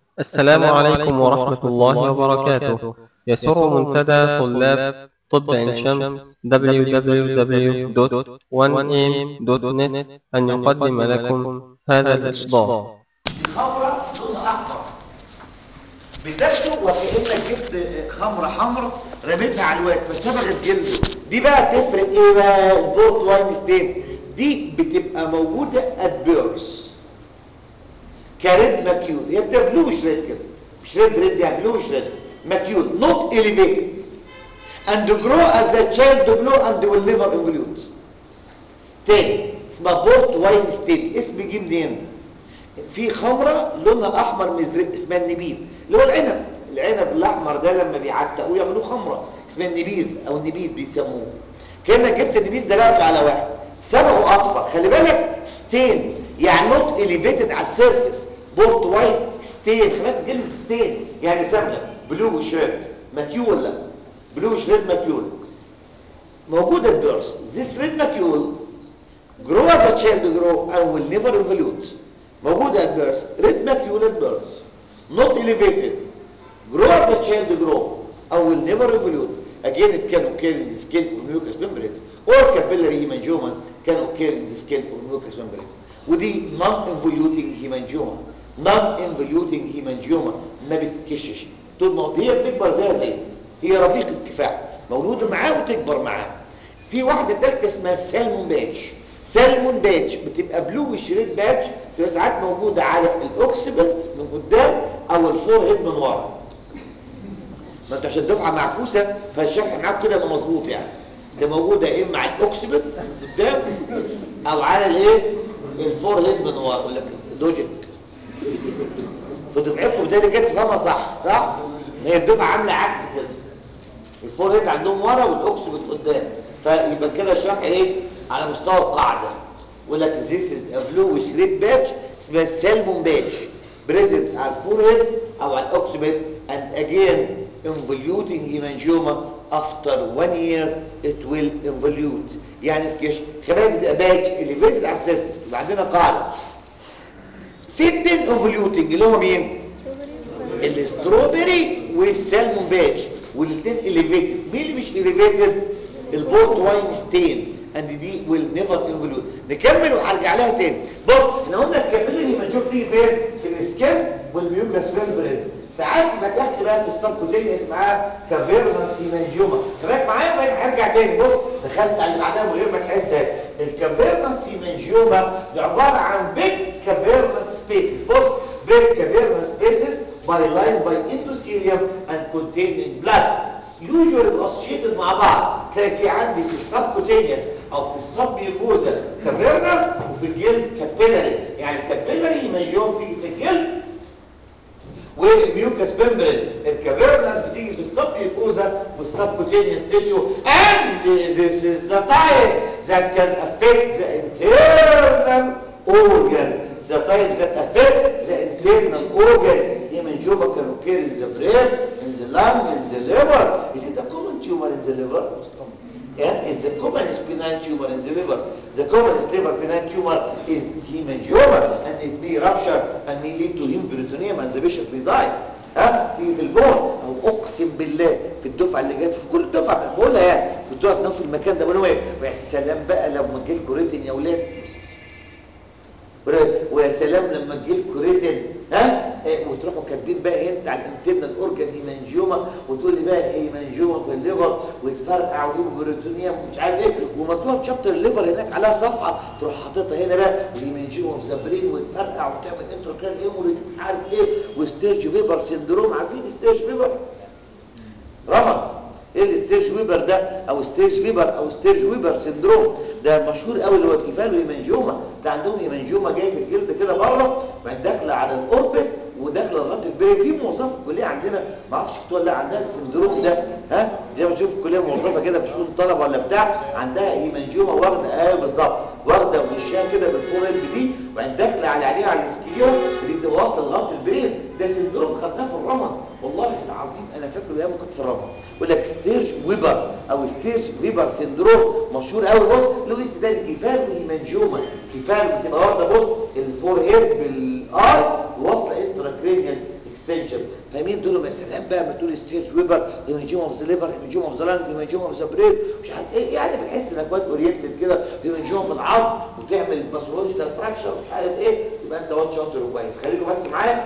السلام عليكم ورحمة الله وبركاته يسر منتدى طلاب طب عين شمس www.1am.net أن يقدم لكم هذا الإصدار خمرة لونها أحمر بتبدو وكأنك جبت خمرة حمر رميتها على الواد فصبغت جلده دي بقى تفرق ايه بقى البورت واين ستين دي بتبقى موجودة ادبيرس كريد ماكيول هي بتبقى بلوش ريد كده مش ريد ريد يعني بلوش ريد ماكيول not elevated and grow as the child grow and will never evolve تاني اسمها بورت واين ستين اسم جه منين في خمرة لونها احمر مزرق اسمها النبيذ اللي هو العنب العنب الاحمر ده لما بيعتقوه يعملوه خمرة اسمها النبيذ او النبيذ بيسموه كانك جبت النبيذ ده لقيته على واحد صبغه اصفر خلي بالك ستين يعني نوت اليفيتد على السيرفيس بورت وايت ستين خلي بالك كلمه ستين يعني صبغه بلو شريد ماكيول لا بلو شريد ماكيول موجوده الدورس this red macule grow as a child grow and will never evolve موجودة at birth red macule at birth not elevated grow as a child grow and will never evolve again it can occur in the skin or mucous membranes or capillary hemangiomas can occur in the skin or mucous membranes ودي non-involuting hemangioma non-involuting hemangioma ما بتكشش طول ما هي بتكبر زيها زي هي رفيق الكفاح مولودة معاه وتكبر معاه في واحدة تالتة اسمها سالمون باتش سالمون باتش بتبقى بلو شريد باتش بتبقى ساعات موجودة على الاوكسبت من قدام او الفور هيد من ورا ما انت عشان دفعة معكوسة فالشرح معاك كده يبقى مظبوط يعني ده موجودة يا اما على الاوكسبت قدام او على الايه الفور هيد من ورا يقول لك لوجيك فدفعتكم ده اللي جت تفهمها صح صح هي الدفعة عاملة عكس كده الفور هيد عندهم ورا والاوكسبت قدام فيبقى كده الشرح ايه على مستوى القاعدة يقول لك this is a bluish red patch اسمها سالمون باتش present على الفورهيد او على الاوكسبت and again involuting hemangioma after one year it will involute يعني الكش خلايا بتبقى باتش elevated على السيرفس يبقى عندنا قاعدة في اتنين involuting اللي هو مين؟ الاستروبري والسالمون باتش والاثنين elevated مين اللي مش elevated؟ البورت واين ستين and دي will never evolve نكمل وهرجع لها تاني بص احنا قلنا الكابيلري بنشوف دي فين في السكين والميوكاس فيربريد ساعات يبقى تحت بقى في السبكوتينيا اسمها كافيرنس سيمانجوما خليك معايا بقى هرجع تاني بص دخلت على اللي بعدها من غير ما تحس الكافيرنس سيمانجوما دي عباره عن بيج كافيرنس سبيسز بص بيج كافيرنس سبيسز by line by endothelium and contained in blood usually associated مع بعض تلاقي في عندي في السبكوتينيوس او في السب ميوكوزا كافيرنس وفي الجلد كابيلاري يعني الكابيلاري ميجور تيجي في الجلد والميوكاس ممبرين الكافيرنس بتيجي في السب ميوكوزا والسبكوتينيوس تيشو and this is the type that can affect the internal organ the type that affect the internal organ hemangioma can occur in the brain in the lung in the liver is it a common tumor in the liver yeah, is the commonest benign tumor in the liver. The commonest liver benign tumor is hemangioma and it may rupture and may lead to hemperitoneum and the patient may die. ها في في البون او اقسم بالله في الدفعه اللي جت في كل الدفعه بقولها يعني كنت واقف في المكان ده بقول ايه ويا سلام بقى لو ما جالكوا ريتن يا اولاد ويا سلام لما تجيلكوا ريتن ها إيه وتروحوا كاتبين بقى انت على الانترنال اورجان هيمانجيوما وتقول لي بقى هيمانجيوما في الليفر ويتفرقع وهيموبروتونيا ومش عارف ايه ومكتوب شابتر الليفر هناك عليها صفحه تروح حاططها هنا بقى هيمانجيوما في زبرين ويتفرقع وتعمل انتروكران هيموريج مش عارف ايه وستيج فيبر سندروم عارفين ستيج فيبر رمض ايه الستيج ويبر ده او ستيج فيبر او ستيج ويبر سندروم ده مشهور قوي اللي هو الكفال وهيمانجيوما ده عندهم هيمانجيوما جاي في الجلد كده بره بعد داخله على الاوربت وداخله لغايه البرين في موظفه في الكليه عندنا ما اعرفش شفتوها ولا عندها السندروم ده ها زي ما تشوف في الكليه موظفه كده في شؤون طلبه ولا بتاع عندها هيمانجيوما واخده ايوه بالظبط واخده وشها كده بالفور دي وبعدين داخله على عينيها على الاسكيليوم اللي بتبقى واصله لغايه البرين ده سندروم خدناه في الرمد والله العظيم انا فاكره ايام كنت في الرمد يقول لك ستيج ويبر او ستيج ويبر سندروم مشهور قوي بص له اسم ده كفال هيمانجيوما كفال بتبقى واخده بص الفور هيد بالاي واصله انتراكرينيال اكستنشن فاهمين دول يا سلام بقى ما تقول ستيج ويبر هيمنجيوم اوف ذا ليفر هيمنجيوم اوف ذا لانج هيمنجيوم اوف ذا برين مش عارف ايه يعني بتحس انك واد اورينتد كده هيمنجيوم في العظم وتعمل باثولوجيكال فراكشر مش عارف ايه يبقى انت واد شاطر وكويس خليكم بس معايا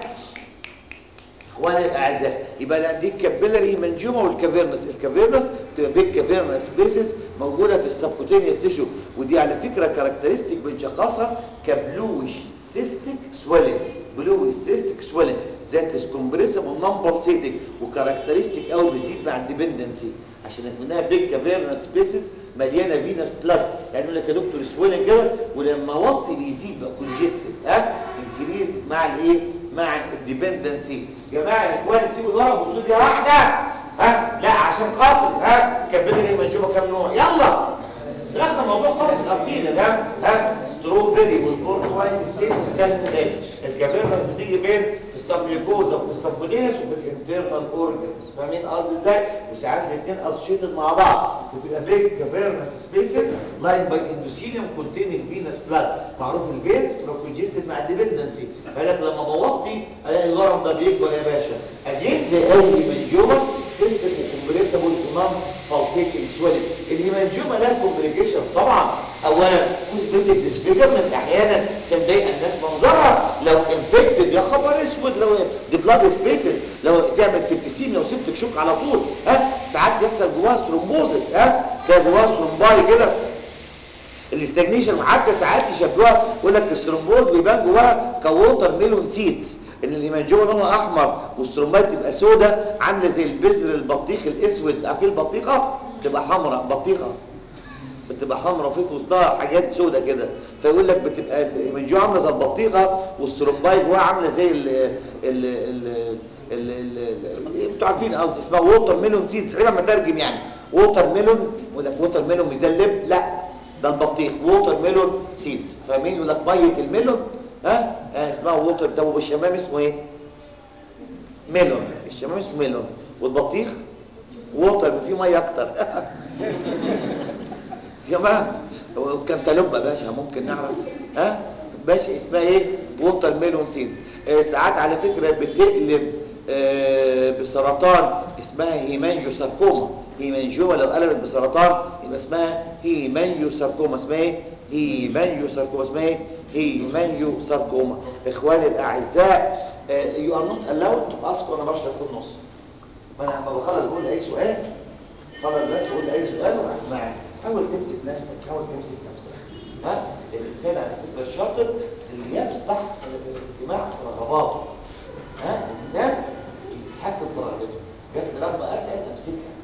اخواني الاعزاء يبقى انا دي الكابيلاري هيمنجيوما والكافيرنس الكافيرنس بتبقى بيج كافيرنس سبيسز موجوده في السبكوتينيوس تيشو ودي على فكره كاركترستيك بنشخصها كبلوش سيستيك سويلنج بلوش سيستيك سويلنج ذات از كومبريسبل نون بالسيتنج وكاركترستيك قوي بيزيد مع الديبندنسي عشان منها بيج كافيرنس سبيسز مليانه فينس بلاد يعني يقول لك يا دكتور سويلنج كده ولما وطي بيزيد بقى كونجستد ها انكريز مع الايه مع الديبندنسي يا جماعه يا اخوان سيبوا ضرب وصول يا واحده ها لا عشان خاطر ها كبدنا ايه ما نشوفها كام نوع يلا اخذنا الموضوع خالص خطير ده ها ستروبري والبورتواين ستيت والسالمونيلا الكافيرنس بتيجي فين في السبليكوزا وفي السبكونيس وفي الانترنال اورجنز فاهمين قصدي ازاي وساعات الاثنين اسوشيتد مع بعض وتبقى بيج كافيرنس سبيسز لاين باي اندوثيليوم كونتيننج فينس بلاد معروف الفين تبقى كونجستد مع الديبندنسي فلك لما بوطي الاقي الورم ده بيكبر يا باشا اجيب زي اي منجومه سيستم كومبريسبل نون بالسيتنج سويلنج الهيمانجوما لها كومبليكيشنز طبعا اولا كوزمتيك ديسفيجرمنت احيانا تضايق الناس منظرها لو انفكتد يا خبر اسود لو دي بلاد سبيسز لو تعمل سيبتسيميا وسيبتك شوك على طول ها ساعات يحصل جواها ثرومبوزس ها تلاقي جواها ثرومباي كده الاستجنيشن حتى ساعات يشبهوها يقول لك الثرومبوز بيبان جواها كووتر ميلون سيدز ان الهيمانجوما لونها احمر والثرومبات تبقى سودة عامله زي البذر البطيخ الاسود عارفين البطيخه تبقى حمراء بطيخه بتبقى حمراء وفي في وسطها حاجات سودة كده فيقول لك بتبقى الهيمانجوما عامله زي البطيخه والثرومباي جواها عامله زي ال ال ال ال ال انتوا عارفين قصدي اسمها ووتر ميلون سيدز غير ما ترجم يعني ووتر ميلون يقول لك ووتر ميلون مدلب لا ده البطيخ ووتر ميلون سيدز فاهمين يقول لك ميه الميلون ها آه اسمها ووتر ده والشمام اسمه ايه ميلون الشمام اسمه ميلون والبطيخ ووتر فيه ميه اكتر يا جماعه كانتالوب يا باشا ممكن نعرف ها باشا اسمها ايه ووتر ميلون سيدز آه ساعات على فكره بتقلب آه بسرطان اسمها هيمانجو ساركوما هيمانجوما لو قلبت بسرطان يبقى اسمها هيمانجو ساركوما اسمها ايه هيمانجو ساركوما اسمها ايه هيمانجو ساركوما اخواني الاعزاء يو ار نوت الاود تو اسك وانا بشرح في النص فانا لما بخلص بقول اي سؤال خلص بس بقول اي سؤال واسمع حاول تمسك نفسك حاول تمسك نفسك ها الانسان على فكره الشاطر اللي يفتح الاجتماع في رغباته ها الانسان يتحكم في رغبته جت لما اسال امسكها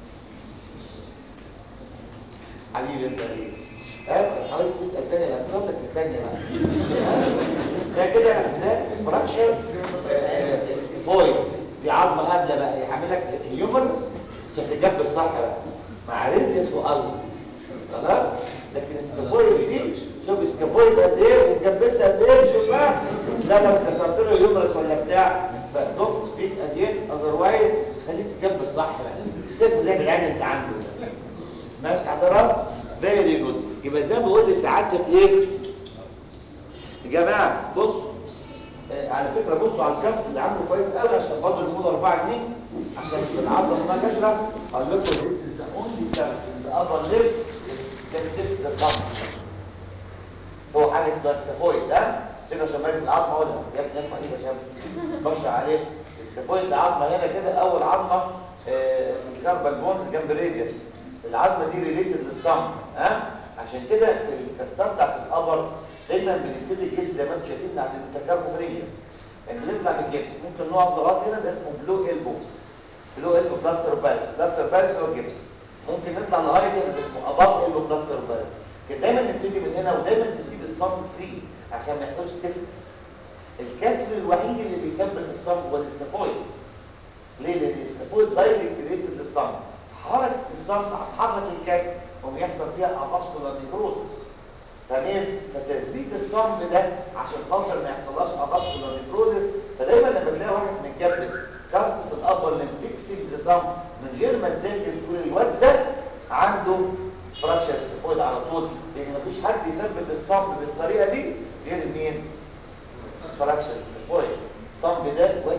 حبيبي انت رئيس ها عايز تسال تاني انا لك الثانيه بقى ده كده ده فراكشر سكيفويد دي عظمه قابله بقى يعمل لك هيومرز عشان تجبر صح بقى مع ريديوس وقلب خلاص لكن السكيفويد دي شوف السكيفويد قد ايه ومجبسها قد ايه شوف بقى لا لو كسرت له اليومرز ولا بتاع فدونت سبيك اجين اذروايز خليك تجبر صح بقى سيبه زي العين انت عنده ماشي حضرات فيري جود يبقى زي ما بقول لسعادتك ايه يا جماعه بصوا آه على فكره بصوا على الكف اللي عامله كويس قوي عشان برضه الموضه 4 جنيه عشان العضله ما كشره اقول لكم ذيس از ذا اونلي كف ذا ابر ليب ذات ذا صم هو حاجه اسمها ستافويد ده كده عشان مالك العظمه اقولها يا ابني ارفع ايدك يا ابني برشا عليه الستافويد ده عظمه هنا كده اول عظمه آه من كاربال بونز جنب ريديوس العظمه دي ريليتد للصم ها عشان كده الكسرات بتاعت القبر دايما بنبتدي الجبس زي ما انتم شايفين عند التكربريه يعني بنطلع من الجبس ممكن نقف لغايه هنا ده اسمه بلو ايلبو بلو ايلبو بلاستر بايس بلاستر بايس هو الجبس ممكن نطلع لغايه هنا ده اسمه اباف ايلبو بلاستر بايس كده دايما نبتدي من هنا ودايما نسيب الصم فري عشان ما يحصلش ستيفنس الكسر الوحيد اللي بيسبب الصم هو الاستافويد ليه لان الاستافويد دايركت ريليتد للصم حركه الصم هتحرك الكسر ويحصل فيها افاسكولار نيكروزس تمام فتثبيت الصمت ده عشان خاطر ما يحصلهاش افاسكولار نيكروزس فدايما لما تلاقي واحد متجبس كسر في الابر لمفيكسنج صمت من غير ما تذاكر تقول الواد ده عنده فراكشر ستيفويد على طول لان مفيش حد يثبت الصمت بالطريقه دي غير مين؟ فراكشر ستيفويد الصمت ده واد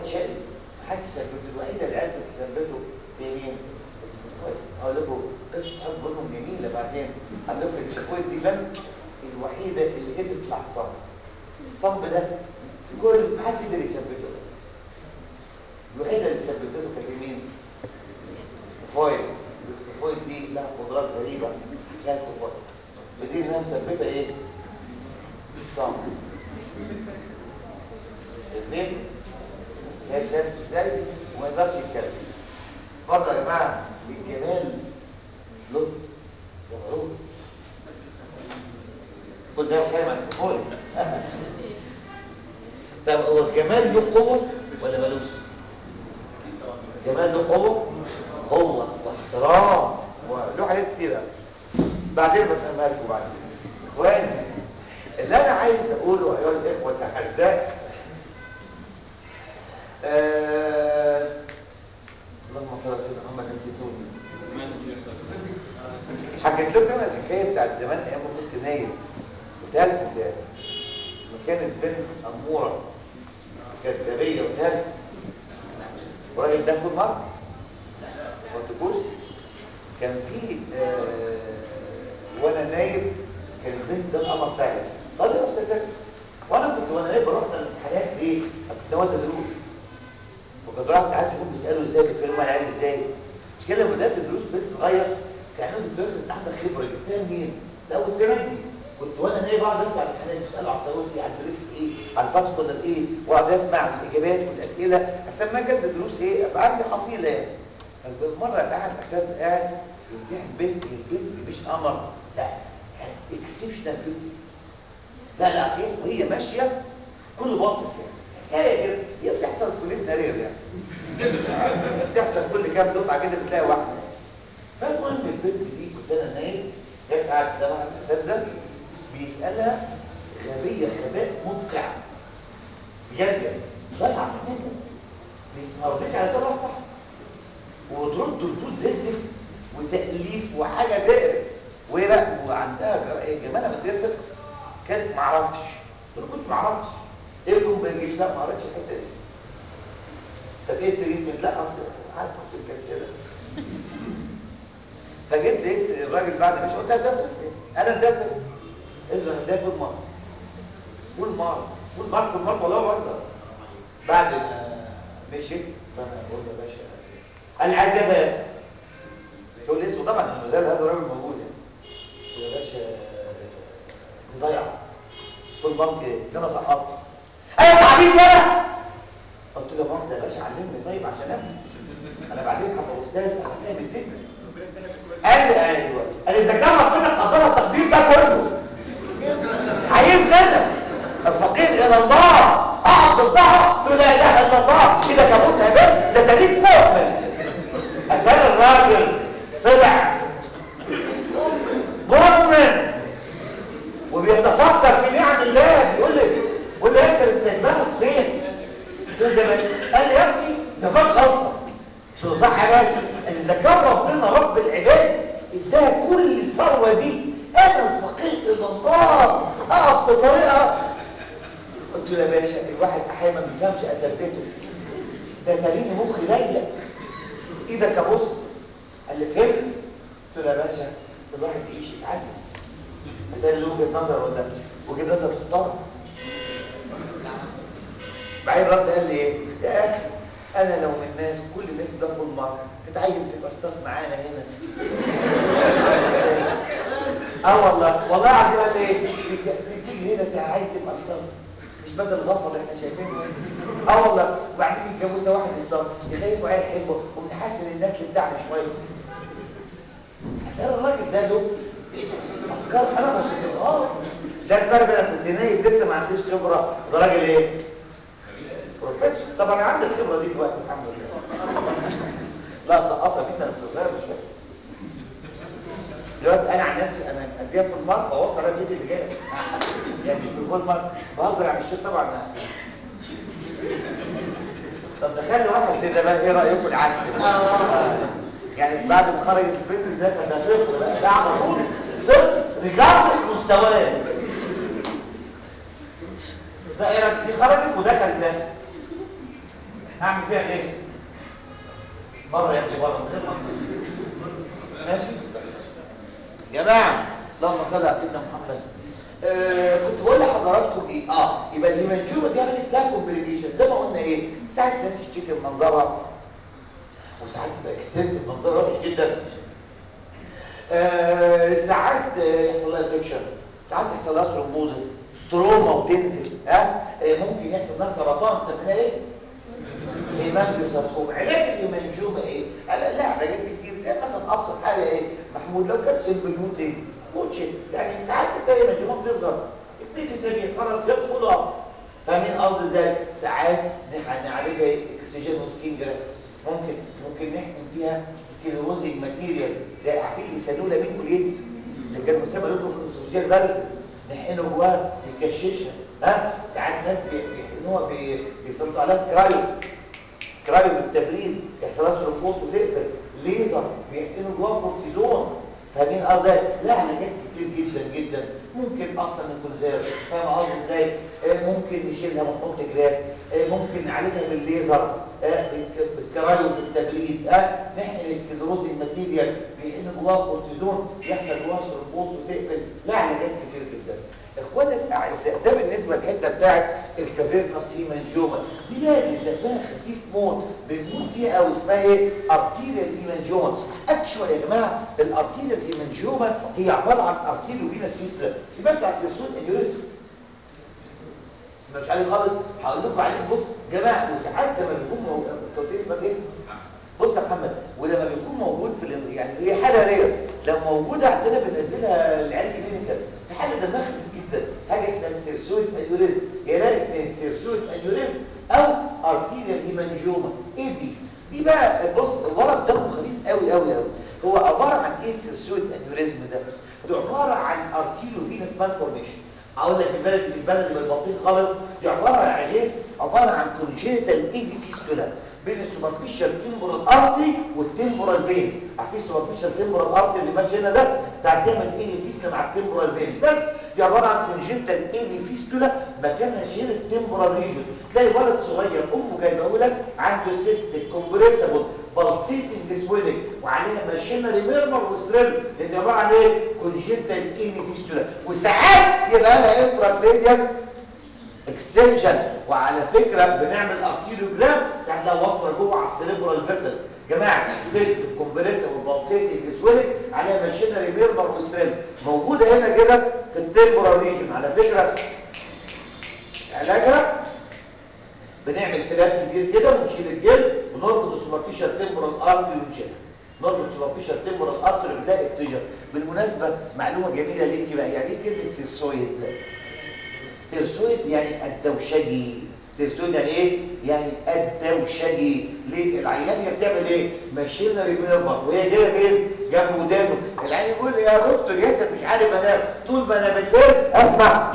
اتشل محدش ثبته الوحيده اللي عرفت تثبته هي مين؟ السكويد هقول لكم قصه حب بينهم جميله بعدين هقول لكم السكويد دي بنت الوحيده اللي قدرت تطلع الصمب الصمب ده كل محدش قدر يثبته الوحيده اللي ثبتته كانت مين؟ السكويد الاستفويد دي لها قدرات غريبه كانت قدرات بدي انها مثبته ايه؟ الصمب الاثنين شايف شايف ازاي وما يقدرش يتكلم برضه يا جماعه الجمال له وغرور كل ده بتكلم عن السفوري طب هو الجمال له قوه ولا ملوش؟ الجمال له قوه هو واحترام وله حاجات كتيره بعدين بفهمها لكم بعدين اخواني اللي انا عايز اقوله ايها الاخوه الاعزاء آه... اللهم صل على سيدنا محمد نسيتوني حكيت لكم انا الحكايه بتاعت زمان ايام ما كنت نايم وثالث وثالث لما كانت بنت اموره كانت غبيه وثالث والراجل ده كل مره ما تقولش كان في آه... وانا نايم كان البنت زي القمر فعلا قال لي يا استاذ وانا كنت وانا نايم بروح الامتحانات ليه؟ كنت ناوي دروس وكنت رايح قاعد يقول بيسالوا ازاي بيتكلموا على العيال ازاي مش كده لما بدات الدروس بس صغير كان عندي الدروس انت عندك خبره جبتها منين؟ لا وتساندني كنت وانا نايم اقعد اسمع الامتحانات بيسالوا على الصاروخ ايه على الدروس ايه على الفاسكولار ايه واقعد اسمع الاجابات والاسئله عشان ما كانت الدروس ايه ابقى عندي حصيله يعني فمره قاعد اساتذه قاعد يمتحن بنت البنت مش قمر لا اكسبشنال بنت لا لا صحيح وهي ماشيه كل باصص يعني هي كده هي بتحصل في كليه ناريه يعني بتحصل كل كام دفعه كده بتلاقي واحده فالمهم البنت دي كنت انا نايم هي قاعده قدام واحد اساتذه بيسالها غبيه غباء مدقع بجد يعني ضايعه منه ما ردتش على سؤال واحد صح وترد ردود زي الزفت وتاليف وحاجه تقرف وهي بقى وعندها جمالها مدرسه كانت ما اعرفش قلت له كنت ما اعرفش ايه لكم بالجيش لا ما قريتش الحته دي طب ايه التريتمنت لا اصل عارف كنت مكسله فجيت لقيت الراجل بعد ما قلت لها دسم انا الدسم قلت له ده فول مار فول مار فول مار فول مار والله برضه بعد ما مشيت فانا بقول له يا باشا انا عايز ايه يا باشا يقول لي اسمه طبعا ما زال هذا الراجل موجود يعني يا باشا ضيع في البنك ايه؟ ده انا سقطت ايوه تعبير انا قلت له مؤاخذه يا باشا علمني طيب عشان افهم انا بعدين هبقى استاذ انا فاهم الدنيا قال لي ايوه قال لي اذا كان ربنا قدر التقدير ده كله عايز كده الفقير الى الله اقعد ضدها تقول لا اله الا الله كده كابوس يا باشا ده تاريخ مؤمن اتاري الراجل طلع مؤمن وبيتفكر في نعم الله بيقول لي بيقول لي ياسر انت دماغك فين؟ قلت له قال لي يا ابني ده فاش اصلا قلت له صح يا باشا اذا كان ربنا رب العباد اداها كل الثروه دي انا الفقير الى الله اقف في طريقها قلت له يا باشا الواحد احيانا ما بيفهمش اساتذته ده تاريخ مخي ضيق ايدك ابص قال لي فهمت قلت له يا باشا الواحد يعيش يتعلم ده اللي وجهه نظر ولا وجهه نظر تحترم بعدين رد قال لي ايه يا اخي انا لو من الناس كل الناس ده فول مره تتعين تبقى ستاف معانا هنا اه والله والله العظيم قال لي ايه تيجي هنا تعين تبقى ستاف مش بدل الغفر اللي احنا شايفينه اه والله وبعدين يتجوزها واحد ستاف يخيفوا عيال حلوه ونحسن الناس اللي بتاعنا شويه ترى الراجل ده له افكار انا مش اه ده الفرق انا كنت نايم لسه ما عنديش خبره ده راجل ايه بروفيسور طبعا انا عندي الخبره دي دلوقتي الحمد لله لا سقطها جدا في الصغير مش فاهم دلوقتي انا عن نفسي انا اديها في المار بوصل على بيتي اللي جايه يعني مش في المار بهزر عن الشيء طبعا طب نخلي واحد زي ده بقى ايه رايكم العكس يعني بعد ما خرجت البنت ده كان ده صفر بقى ده على طول صفر رجعت مستواه زائرك دي خرجت ودخل ده هعمل فيها ليس بره يا ابني بره ماشي جماعه اللهم صل على سيدنا محمد آه كنت بقول لحضراتكم ايه اه يبقى الهيمانجوما دي عمل اسمها كومبليكيشن زي ما قلنا ايه ساعات الناس تشتكي من منظرها وساعات تبقى اكستنسيف منظرها وحش جدا آه ساعات يحصل لها انفكشن ساعات يحصل لها ثرومبوزس تروما وتنزل ها آه ممكن يحصل لها سرطان سميناها ايه هيمانجيوساركوما علاج الهيمانجوما ايه لا لا علاجات كتير زي مثلا ابسط حاجه ايه محمود لو كانت امبليوتي موتشت يعني ساعات تلاقي الهيمانجوما بتصغر اتنين اسابيع خلاص يدخل اه فاهمين قصدي ازاي ساعات نعالجها ايه اكسجين وسكين جراف ممكن ممكن نحقن فيها سكليروزنج ماتيريال زي عارفين بيسالوه لامين كوليت اللي كان مسمى له السوشيال بالانس نحقنه جواه يكششها ها ساعات ناس بيحقنوها بيسلطوا عليها كرايو كرايو بالتبريد يحصل لها ثرومبوز وتقفل ليزر بيحقنوا جواه كورتيزون فاهمين قصدي لا علاجات كتير جدا جدا ممكن اصلا نكون زي فاهم قصدي ازاي ممكن نشيلها ونحط جراف ممكن نعالجها بالليزر بالكرايو بالتبريد اه نحقن سكليروز الماتيريال بيحقن جواه كورتيزون يحصل جواه ثرومبوز وتقفل لا علاجات كتير جدا اخواني الاعزاء ده بالنسبه للحته بتاعت الكافيرنس هيمانجوما دي بقى اللي دمها خفيف موت بنموت فيها قوي اسمها ايه ارتيريال هيمانجوما اكشوال يا جماعه الارتيريال هيمانجوما هي عباره عن ارتيريو فينس فيستلا سمعت عن سيرسون انيوريزم مش عارف خالص هقول لكم عليه بص جماعه وساعات لما بيكون موجود انت اسمك ايه بص يا محمد ولما بيكون موجود في ال... يعني هي حاله رير لو موجوده عندنا بننزلها العيال كلينيكال في حاله دمها خفيف جدا حاجه اسمها السيرسويد انيوريزم يا لا اسمها سيرسويد انيوريزم او ارتيريال هيمانجوما ايه دي دي بقى بص الورق دمه خفيف قوي قوي قوي هو عباره عن ايه السيرسويد انيوريزم ده ده عباره عن ارتيريو فينس مالفورميشن اقول لك البلد البلد اللي بالبطيخ خالص دي عباره عن غيث عباره عن كونجينيتال اي في فيستولا بين السوبرفيشال تيمبورال ارتري والتيمبورال فين عارفين السوبرفيشال تيمبورال ارتري اللي ماشي هنا ده ساعات تعمل اي فيستولا مع التيمبورال فين بس دي عباره عن كونجينيتال اي في فيستولا مكانها شيل التيمبورال ريجن تلاقي ولد صغير امه جايبه لك عنده سيستيك كومبريسبل بالسيتنج سويلنج وعليها ماشينري ميرمر وسريل لان عباره عن ايه كونجينيتال اي فيستولا وساعات يبقى لها انتراكريديال اكستنشن وعلى فكره بنعمل ارتيلوجرام ساعات لو وصل جوه على السيريبرال فيسل جماعه سيست الكومبريسر والبالسيتنج سويلنج عليها ماشينري ميرمر وسريل موجوده هنا كده في التيمبورال ريجن على فكره علاجها بنعمل فلات كبير كده ونشيل الجلد ونربط السوبرفيشال تيمبورال ارتري ونشيلها نربط السوبرفيشال تيمبورال ارتري بنلاقي اكسجين بالمناسبه معلومه جميله ليكي بقى يعني ايه كلمه سيرسويد سيرسويد يعني الدوشجي سيرسويد يعني ايه يعني الدوشجي ليه العيان هي بتعمل ايه ماشينري ميرمر وهي جايه فين جنب ودانه العيان يقول يا دكتور ياسر مش عارف انام طول ما انا بالليل اسمع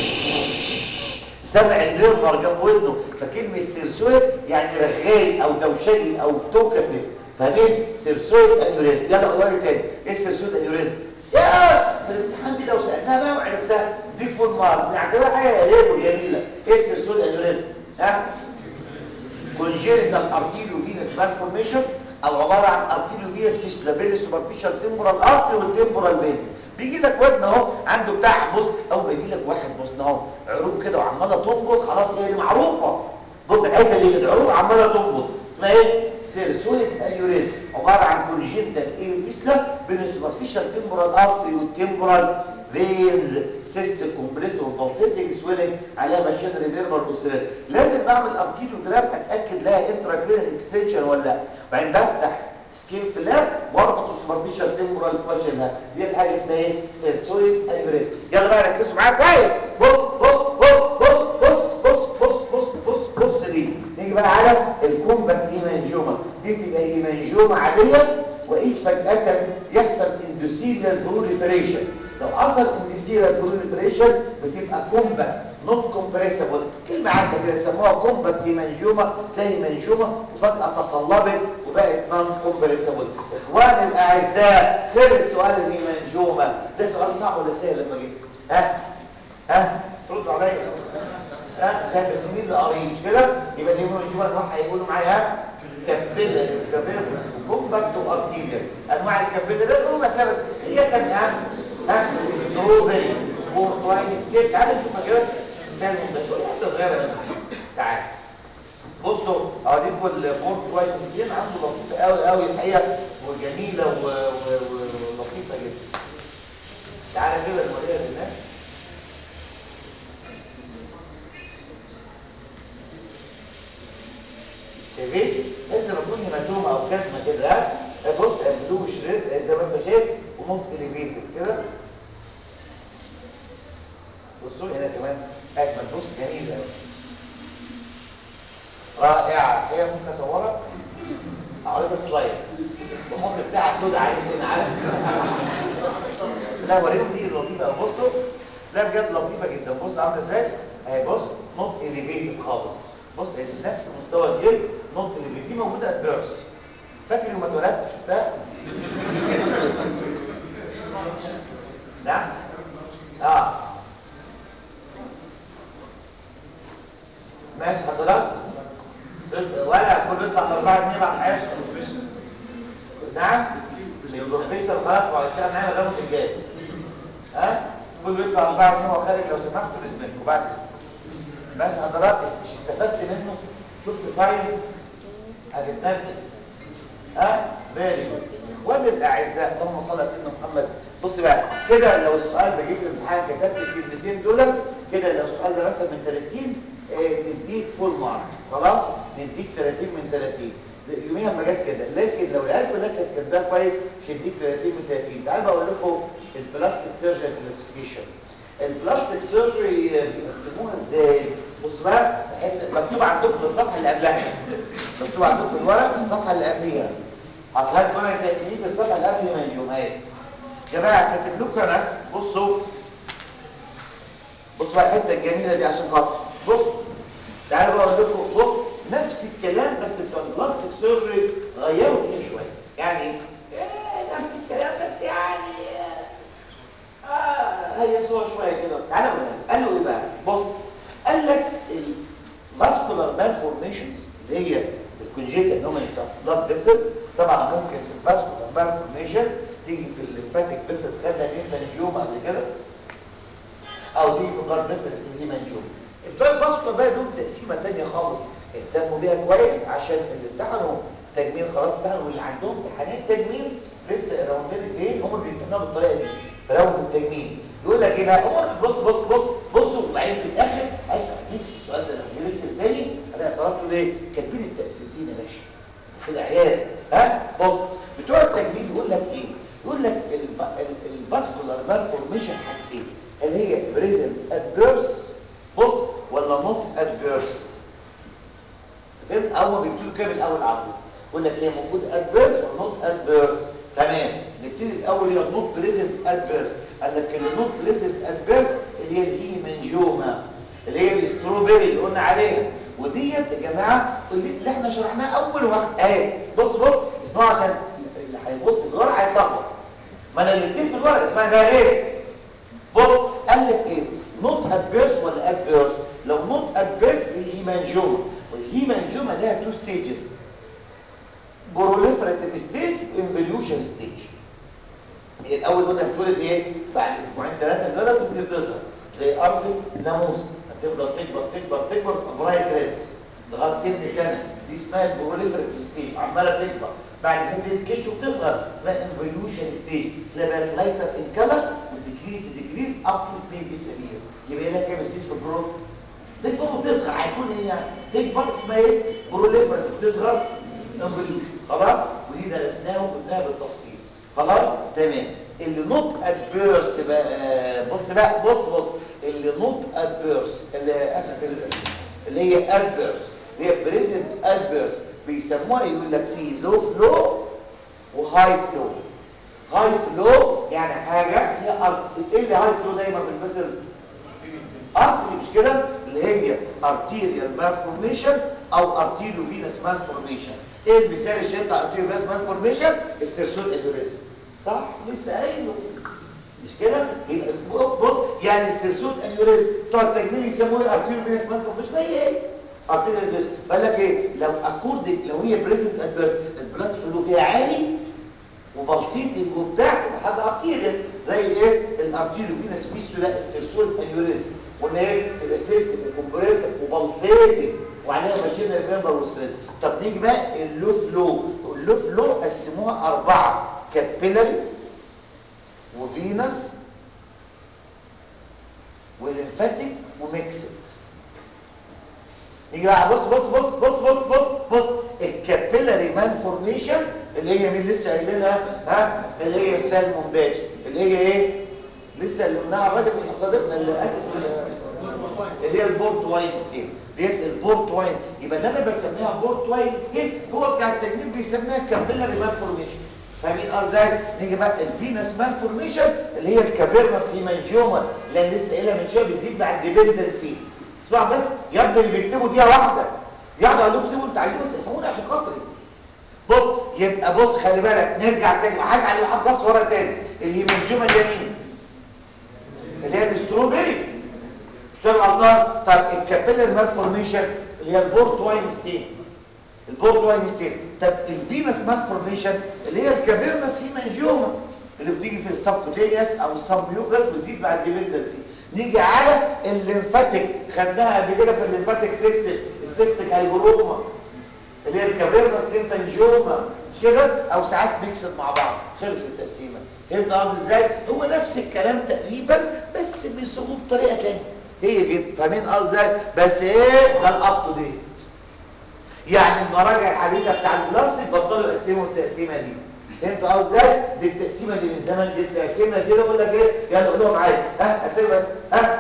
سمع الميرمر جنب ودنه فكلمه سيرسويد يعني رغاي او دوشجي او توكتيف فاهمين سيرسويد انيوريزم يلا قولي تاني ايه السيرسويد انيوريزم يا في الامتحان دي لو سالناها بقى وعرفتها دي فول مارك نعتبرها حاجه غريبه وجميله ايه السيرسويد انيوريزم ها كونجينيتال ارتيريو فينس مالفورميشن او عباره عن ارتيريو فينس فيستولا بين السوبرفيشال تمبورال ارتري والتمبورال فين بيجي لك ودن اهو عنده بتاع بص اول ما يجي لك واحد بص اهو عروق كده وعماله تنبض خلاص هي دي معروفه بص الحته دي العروق عماله تنبض اسمها ايه سيرسويد انيوريزم عباره عن كونجينيتال ايه فيستولا بين السوبرفيشال تمبورال ارتري والتمبورال فينز سيست كومبريس والبلسيتنج سويلنج عليها ماشينري ميرمر والسيرات لازم بعمل ارتيلوجرام اتاكد لها انتراكرينال اكستنشن ولا لا بعدين بفتح سكين فلاب واربط السوبرفيشال تمبورال فاشلها دي حاجه اسمها ايه سيرسويد انيوريزم يلا بقى ركزوا معايا كويس بص بص بص بص بص بص بص بص بص بص دي نيجي بقى على الكومباكت ايمانجيوما دي بتبقى ايمانجيوما عاديه وايش فجاه يحصل اندوثيليال بروليفريشن لو حصل اندوثيليال بروليفريشن بتبقى كومباكت نوت كومبريسبل كلمه عندك كده يسموها كومباكت هيمانجيوما تلاقي هيمانجيوما وفجاه تصلبت وبقت نون كومبريسبل اخواني الاعزاء خير السؤال الهيمانجيوما ده سؤال صعب ولا سهل لما جه ها ها ردوا عليا ها زي البسيمين القريب مش كده يبقى دي مونجوما انواع هيقولوا معايا كابيلر كابيلر كومباكت ارتيريال انواع الكابيلر ده هو مسافه هي كان ها ها ستروبري فورتواين ستيت تعالى نشوفها كده ازاي المنتج واحده صغيره تعالى بصوا اوريكم البورت وايت ستين عنده لطيفه قوي قوي الحقيقه وجميله و- و- و- ولطيفه جدا تعالى كده نوريها للناس شايفين انت لما تكون هيماتوما او كازمه كده ها بص بلو شريد زي ما انت شايف وممكن اليفيتد كده بصوا هنا كمان اجمل بص جميل قوي رائعه هي ممكن اصورها اعرض سلايد بحط بتاع سودا عليه هنا عارف لا وريهم دي لطيفه أوي. بصوا لا بجد لطيفه جدا بص عامله ازاي اهي بص نوت اليفيتد خالص بص هي نفس مستوى الجلد نوت اليفيتد دي موجوده ات بيرث فاكر يوم ما اتولدت شفتها نعم اه ماشي حضرتك ولا كله يطلع ل 4 جنيه مع الحياه نعم البروفيسور خلاص هو هيشتغل معايا ولا ممكن جاي ها كله يطلع 4 جنيه وهو خارج لو سمحتوا لازمكم بعد ماشي حضرتك مش استفدت منه شفت ساين هتتنفس ها فيري جود اخواني الاعزاء اللهم صل على سيدنا محمد بص بقى كده لو السؤال ده جه في الامتحان كتبت الكلمتين دول كده لو السؤال ده مثلا من 30 آه، نديك فول مارك خلاص نديك 30 من 30 يوميها ما جت كده لكن لو العيال كلها كانت كاتباها كويس مش هديك 30 من 30 تعالوا بقول لكم البلاستيك سيرجري كلاسيفيكيشن البلاستيك سيرجري بيقسموها ازاي بصوا بقى حته مكتوب عندكم في الصفحه اللي قبلها مكتوب عندكم في الورق في الصفحه اللي قبليها حضرتك ورقه تكليف في الصفحه اللي قبل ما ينجمهاش يا جماعه كاتب لكم انا بصوا بصوا بقى الحته الجميله دي عشان خاطر بص تعالوا بقى اقول لكم بص نفس الكلام بس بتوع البلاستيك سيرجري غيروا فيه شويه يعني إيه نفس الكلام بس يعني آه هي صور شويه كده تعالوا قال قالوا ايه بقى بص قال لك الفاسكولار مالفورميشنز اللي هي الكونجيتال نومينال بلاد فيسلز طبعا ممكن الفاسكولار مالفورميشن تيجي في الليمفاتيك فيسلز خدنا الانفانجيوم قبل كده او دي في البلاد فيسلز اللي هي منجوم بتوع الفاسكولار بقى لهم تقسيمه ثانيه خالص اهتموا بيها كويس عشان اللي امتحنوا تجميل خلاص امتحنوا واللي عندهم امتحانات تجميل لسه راوندين الاثنين هم بيمتحنوا بالطريقه دي راوند التجميل يقول لك ايه بقى هو بص بص بص بصوا وبعدين في الاخر هيبقى نفس السؤال ده لو جبت الثاني انا طلبته ليه كاتبين التقسيمتين يا باشا كده عيال ها بص بتوع التجميل يقول لك ايه يقول لك الفاسكولار مالفورميشن حاجتين هل هي بريزنت ات بيرث بص ولا نوت ات بيرث فهمت اول ما بيبتدوا كده من الاول على طول يقول لك هي موجوده ات بيرث ولا نوت ات بيرث تمام نبتدي الاول هي نوت بريزنت ات بيرث قال لك اللي نوت بريزنت ات بيرث اللي هي الهيمنجوما اللي هي الاستروبيري اللي قلنا عليها وديت يا جماعه اللي احنا شرحناها اول واحد اهي بص بص اسمعوا عشان اللي هيبص في الورق هيتلخبط ما انا اللي في الورق اسمها بقى ايه بص قال لك ايه نوت ات بيرث ولا ات بيرث لو نوت ات بيرث الهيمانجوما والهيمانجوما لها تو ستيجز بروليفراتيف ستيج وانفوليوشن ستيج الاول قلنا بتولد ايه بعد اسبوعين ثلاثه من الولد بتبتدي تظهر زي ارض الناموس هتفضل تكبر تكبر تكبر امراي كريت لغايه سن سنه دي اسمها البروليفراتيف ستيج عماله تكبر بعد كده الكش وبتصغر اسمها انفوليوشن ستيج تلاقي بقى لايتر ان كلر وديكريز ديكريز اب تو بيبي سبير يبقى لها كام ستيج في الجروث تكبر وتصغر هيكون ايه يعني تكبر اسمها ايه بروليفراتيف تصغر انفوليوشن خلاص ودي درسناها وقلناها بالتفصيل خلاص تمام اللي نوت ادبيرس بقى بص بقى بص بص اللي نوت ادبيرس اللي اسف اللي هي ادبيرس اللي هي بريزنت ادبيرس بيسموها يقول لك في لو فلو وهاي فلو هاي فلو يعني حاجه هي ارض ايه اللي هاي فلو دايما بالمثل ارتري مش كده اللي هي ارتيريال مالفورميشن او ارتيريو فينس مالفورميشن ايه المثال الشيء بتاع ارتيريو فينس مالفورميشن السيرسول انوريزم صح لسه قايله مش كده يبقى بص يعني السيرسود انيوريزم بتوع التجميل يسموه ارتيريو فينس مالفورميشن هي ايه ارتيريو فينس فقال لك ايه لو اكوردنج لو هي بريزنت ادفيرس البلاد فلو فيها عالي وبلسيتنج وبتاع تبقى حاجه ارتيريال زي ايه الارتيريو فينس فيستولا السيرسود انيوريزم قلنا ايه تبقى سيستم وكمبريسر وبلسيتنج وعليها ماشين الممبر والسريد طب نيجي بقى اللو فلو اللو فلو قسموها اربعه كابيلاري وفينس وليمفاتيك وميكسد نيجي بقى بص بص بص بص بص بص بص الكابيلاري مالفورميشن اللي هي مين لسه قايلينها ها اللي هي السالمون باج اللي هي ايه لسه اللي قلناها الراجل من صديقنا اللي اسف اللي هي البورت واين ستين ديت البورت واين يبقى ده انا بسميها بورت واين ستين هو بتاع التجميل بيسميها كابيلاري مالفورميشن فاهمين اه ازاي نيجي بقى الفينس مالفورميشن اللي هي الكافيرنس هيمانجيوما اللي أنا لسه قايلها من شويه بتزيد مع الديبندنسي اسمع بس يا ابني اللي بيكتبوا دقيقه واحده يقعدوا يقولوا اكتبوا انتوا عايزين بس افهموني عشان خاطري بص يبقى بص خلي بالك نرجع تاني وعايز على واحد بص ورا تاني الهيمانجيوما دي مين اللي هي الاستروبيري اشتغل غلطان طب الكابيلر مالفورميشن اللي هي البورت واين ستين البورت واين ستين طب الفينس مالفورميشن اللي هي الكافيرنس هيمانجيوما اللي بتيجي في السبكوتينيوس او السبميوكس بتزيد مع الديبندنسي نيجي على الليمفاتيك خدناها قبل كده في الليمفاتيك سيستم السيستيك هايبروما اللي هي الكافيرنس ليمفانجيوما مش كده او ساعات ميكسد مع بعض خلص التقسيمه فهمت قصدي ازاي هو نفس الكلام تقريبا بس بيصوغوه بطريقه ثانيه هي جدا فاهمين قصدي ازاي بس ايه ده الاب تو ديت يعني المراجع الحديثه بتاع البلاستيك بطلوا يقسموا التقسيمه دي فهمت قصدي ازاي دي التقسيمه دي من زمان جدا التقسيمه دي يقول لك ايه يلا قول لهم عادي ها قسم بس ها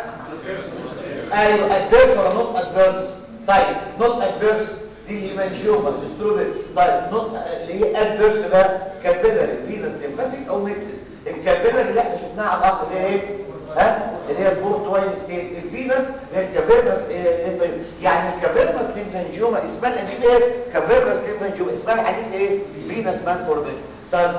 ايوه ادفيرس ولا نوت ادفيرس طيب نوت ادفيرس دي الهيمانجيوما الاستروبيل طيب نوت اللي هي ادفيرس بقى كابيلاري فينس ليمفاتيك او ميكسد الكابيلاري اللي احنا شفناها على الارض اللي هي ايه ها اللي هي البورت واين ستيت الفينس اللي هي الكافيرنس إيه يعني الكافيرنس ليمفانجيوما اسمها القديم ايه كافيرنس ليمفانجيوما اسمها الحديث ايه فينس مالفورميشن طب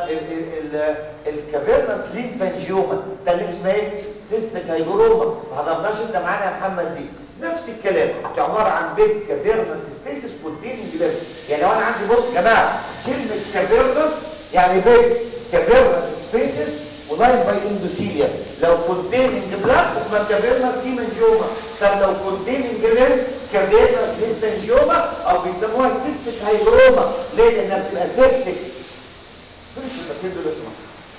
الكافيرنس ليمفانجيوما ده اللي اسمها ايه سيستيك هايبروما ما حضرناش انت معانا يا محمد دي نفس الكلام دي عباره عن بيت كافيرنس سبيسز كونتيننج بلاد يعني لو انا عندي بص يا جماعه كلمه كافيرنس يعني بيت كافيرنس سبيسز ولاين باي اندوثيليا لو كونتيننج بلاد اسمها كافيرنس هيمانجيوما طب لو كونتيننج ليمف كافيرنس ليمفانجيوما او بيسموها سيستيك هايبروما ليه لانها بتبقى سيستيك فين الشبكتين دول يا جماعه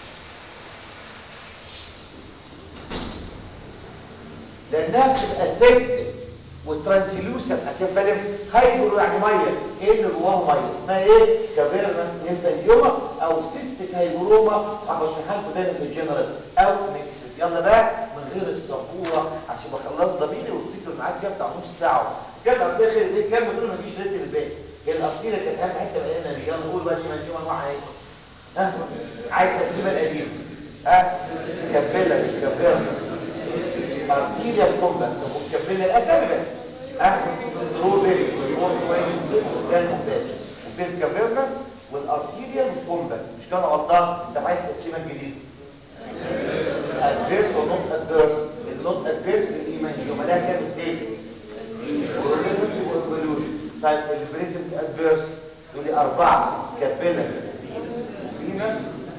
لانها بتبقى سيستم والترانسلوسن عشان فاهم هايدرو يعني ميه ايه اللي جواه ميه اسمها ايه كافيرنس ليمفانجيوما او سيستيك هايدروما هبشرحها لكم تاني في الجنرال او ميكسد يلا بقى من غير السبوره عشان بخلص ضميري وافتكر معاك فيها بتاع نص ساعه كده في اخر البيت كام بتقول ما تجيش ريت البيت هي الارتيله كانت اهم حته بقينا دي يلا قول بقى ليمفانجيوما انواعها ايه ها عايز التقسيمه القديمه ها كابيلا كابيرنس ارتيريال كومباكت ومكمله الاسامي بس ها ستروبري والمورفوينز والسالمونباج وبين كافيرنس والارتيريال كومباكت مش كانوا غلطان انت عايز تقسيمه جديده ادفيرس ونوت ادفيرس النوت ادفيرس الايمانجيوما لها كام ستيج طيب البريزنت ادفيرس يقول لي اربعه كابيلا فينس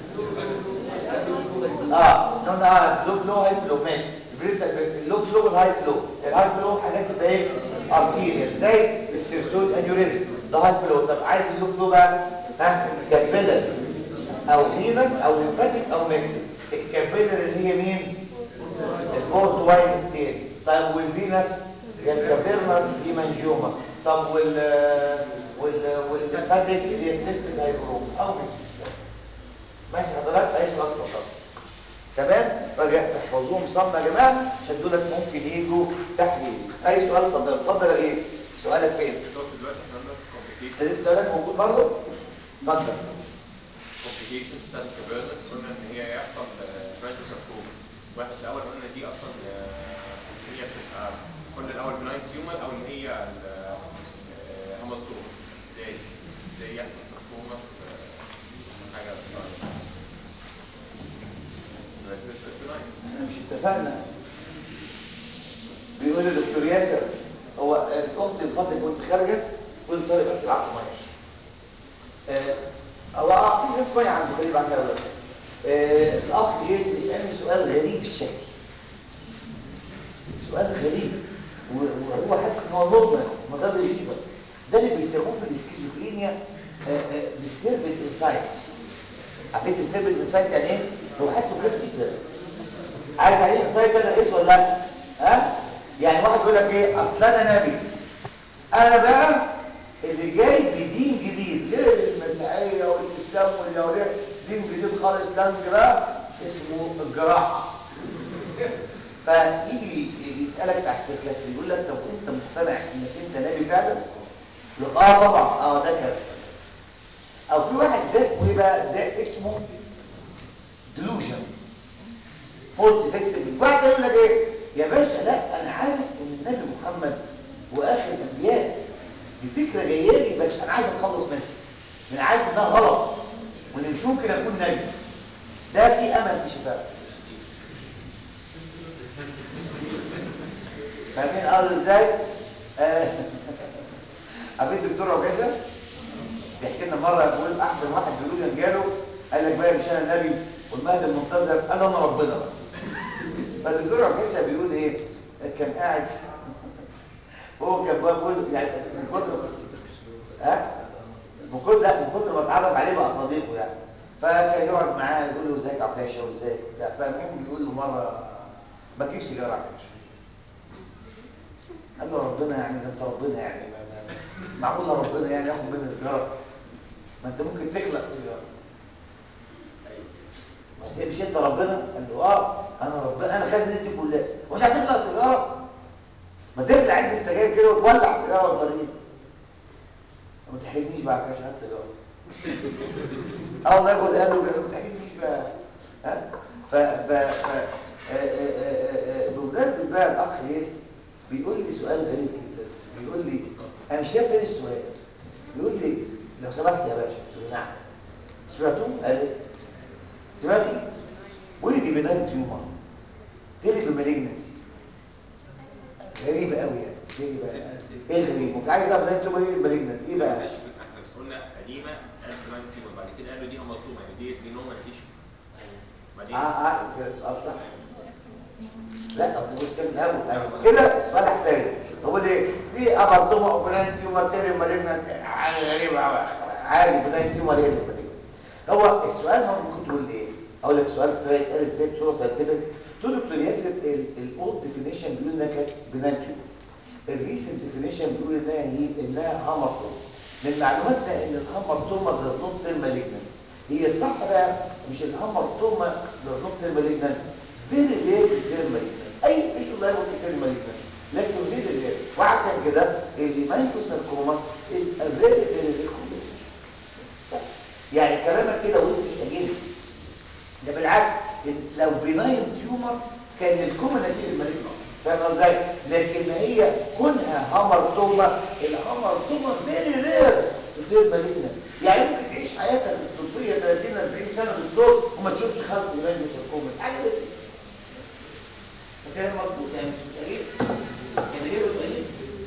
اه نو اه لو فلو هاي فلو ماشي اللو فلو والهاي فلو الهاي فلو حاجات تبقى ايه ارتيريال زي السيرسود انيوريزم ده هاي فلو طب عايز اللو فلو بقى ها كابيلر او فينس او ليمفاتيك او ميكسد الكابيلر اللي هي مين البورت واين ستين طيب والفينس هي الكابيرنس هيمانجيوما طب وال وال والليمفاتيك اللي هي السيستم هايبروم او ميكسد ماشي حضرتك اي سؤال اتفضل تمام راجع تحفظوهم صم يا جماعه عشان دولت ممكن يجوا تحليل اي سؤال اتفضل اتفضل يا ريس سؤالك فين دلوقتي احنا عندنا complications لسه سؤالك موجود برضه اتفضل complications بتاعت الكبيرنس قلنا ان هي يحصل برايتس ساركوم واحد الاول قلنا دي اصلا آه، هي بتبقى قلنا الاول بنايت تيومر او ان هي هاملتوم ازاي ازاي يحصل ساركوما في حاجه اتفقنا بيقول لي دكتور ياسر هو آه، اختي الفضل كنت خارجه قلت طارق بس العقل ما يمشي آه، هو اه في ناس كويس عنده غريب عن كده آه، الاخ جه يسالني سؤال غريب الشكل سؤال غريب و- وهو حاسس ان هو نورمال ما ده بيحصل ده اللي بيسموه في الاسكيزوفرينيا ديستربد انسايت عارفين ديستربد انسايت يعني ايه؟ هو حاسس بكده جدا عارف يعني ايه انسايت ده ايه ولا لا؟ ها؟ يعني واحد يقول لك ايه اصل انا نبي انا بقى اللي جاي بدين جديد غير المسيحيه والاسلام واليهوديه دين جديد خالص لانج بقى اسمه الجراحه فيجي يسالك بتاع السيكلاتري يقول لك طب انت مقتنع انك انت نبي فعلا؟ يقول اه طبعا اه ده كده او في واحد ده اسمه ايه بقى ده اسمه ديلوجن فولس فيكسبل واحد يقول لك ايه يا باشا لا انا عارف ان النبي محمد واخر الانبياء دي فكره جايه لي بس انا عايز اتخلص منها انا عارف انها غلط وان مش ممكن اكون نبي ده في امل في شفاء فاهمين قصدي ازاي؟ آه. عارفين الدكتور عكاشه بيحكي لنا مره بيقول احسن واحد دلوجن جاله قال لك بقى مش انا النبي والمهدي المنتظر قال انا ربنا بقى فالدكتور عكاشه بيقول ايه كان قاعد هو كان بقى بيقول يعني من كتر ها من كتر لا من كتر ما اتعرف عليه بقى صديقه يعني فكان يقعد معاه يقول له ازيك يا عكاشه وازيك بتاع فالمهم بيقول له مره ما تجيب سيجاره يا عكاشه قال له ربنا يعني ده انت ربنا يعني ما ما معقول ربنا يعني ياخد مني سيجاره ما انت ممكن تخلق سيجاره ما انت مش انت ربنا قال له اه انا ربنا انا خالد انت كلها ومش هتخلق سيجاره ما تخلع علبه السجاير كده وتولع سيجاره وطريق ما تحرجنيش بقى عشان هات سيجاره اه والله يقول قال له ما تحرجنيش بقى ها ف ف ف آه، آه، آه، آه، بمناسبه بقى الاخ ياس بيقول لي سؤال غريب جدا بيقول لي انا مش شايف ايه السؤال بيقول لي لو سمحت يا باشا قلت له نعم سمعتوه قال لي سمعتي بيقول لي دي بدايه تيومر تيلي بمالجنسي غريبه قوي يعني ايه بقى ايه الغريب مش عايز اعرف بدايه تيومر ايه المالجنسي ايه بقى ماشي احنا قلنا قديمه 1990 وبعد كده قالوا دي مطلوبه يعني دي دي نورمال تيشو بعدين اه اه كده السؤال صح لا طب مش كده الاول أيوة. كده السؤال الثاني هو ليه دي ابطمه اوبرانت تيومر تيري مالجنت حاجه غريبه قوي عادي بدايه تيومر ايه اللي مالجنت هو السؤال هو ممكن تقول ايه اقول لك السؤال بتاعي اتقال ازاي بصوره ساينتفك تقول دكتور ياسر الاولد ديفينيشن بيقول انها كانت بنان تيومر الريسنت ديفينيشن بيقول انها هي انها هامرتوم من معلوماتنا ان الهامرتوما does not turn malignant هي الصح بقى مش الهامرتوما does not turn malignant very rare turn malignant اي ايشو لا يمكن turn malignant لكن very rare وعشان كده المايكروساركوما is a very very rare complication يعني كلامك كده وانت مش قايل ده بالعكس إن لو بناين تيومر كان الكومن هتيجي المالجنت فاهم ازاي لكن هي كونها هامرتوما الهامرتوما فيري رير غير مالجنت يعني ممكن تعيش حياتك الطبيه 30 40 سنه دكتور وما تشوفش خلق مالجنت الكومن حاجه زي كده فكان مظبوط يعني مش متقليل يعني غير متقليل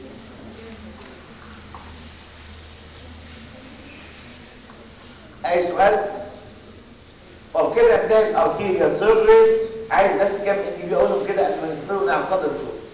اي سؤال طب كده انتهى الارتيريا سيرجري عايز بس كام ان بي اقولهم كده قبل ما نقفله نعم اتفضل يا دكتور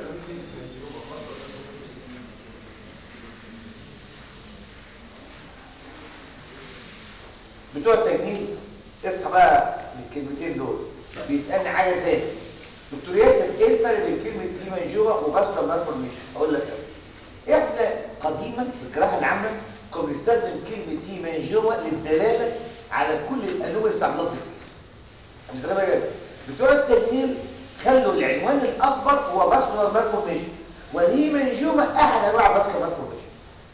بتوع التجميل اصحى بقى للكلمتين دول بيسالني حاجه تاني دكتور ياسر ايه الفرق بين كلمه ايمانجيوما وفاسكولار مالفورميشن اقول لك ايه احنا قديما في الجراحه العامه كنا بنستخدم كلمه ايمانجيوما للدلاله على كل الانوميز بتاع بلاد ديسيز بنستخدمها كده بتوع التجميل خلوا العنوان الاكبر هو فاسكولار مالفورميشن والهيمانجيوما احد انواع فاسكولار مالفورميشن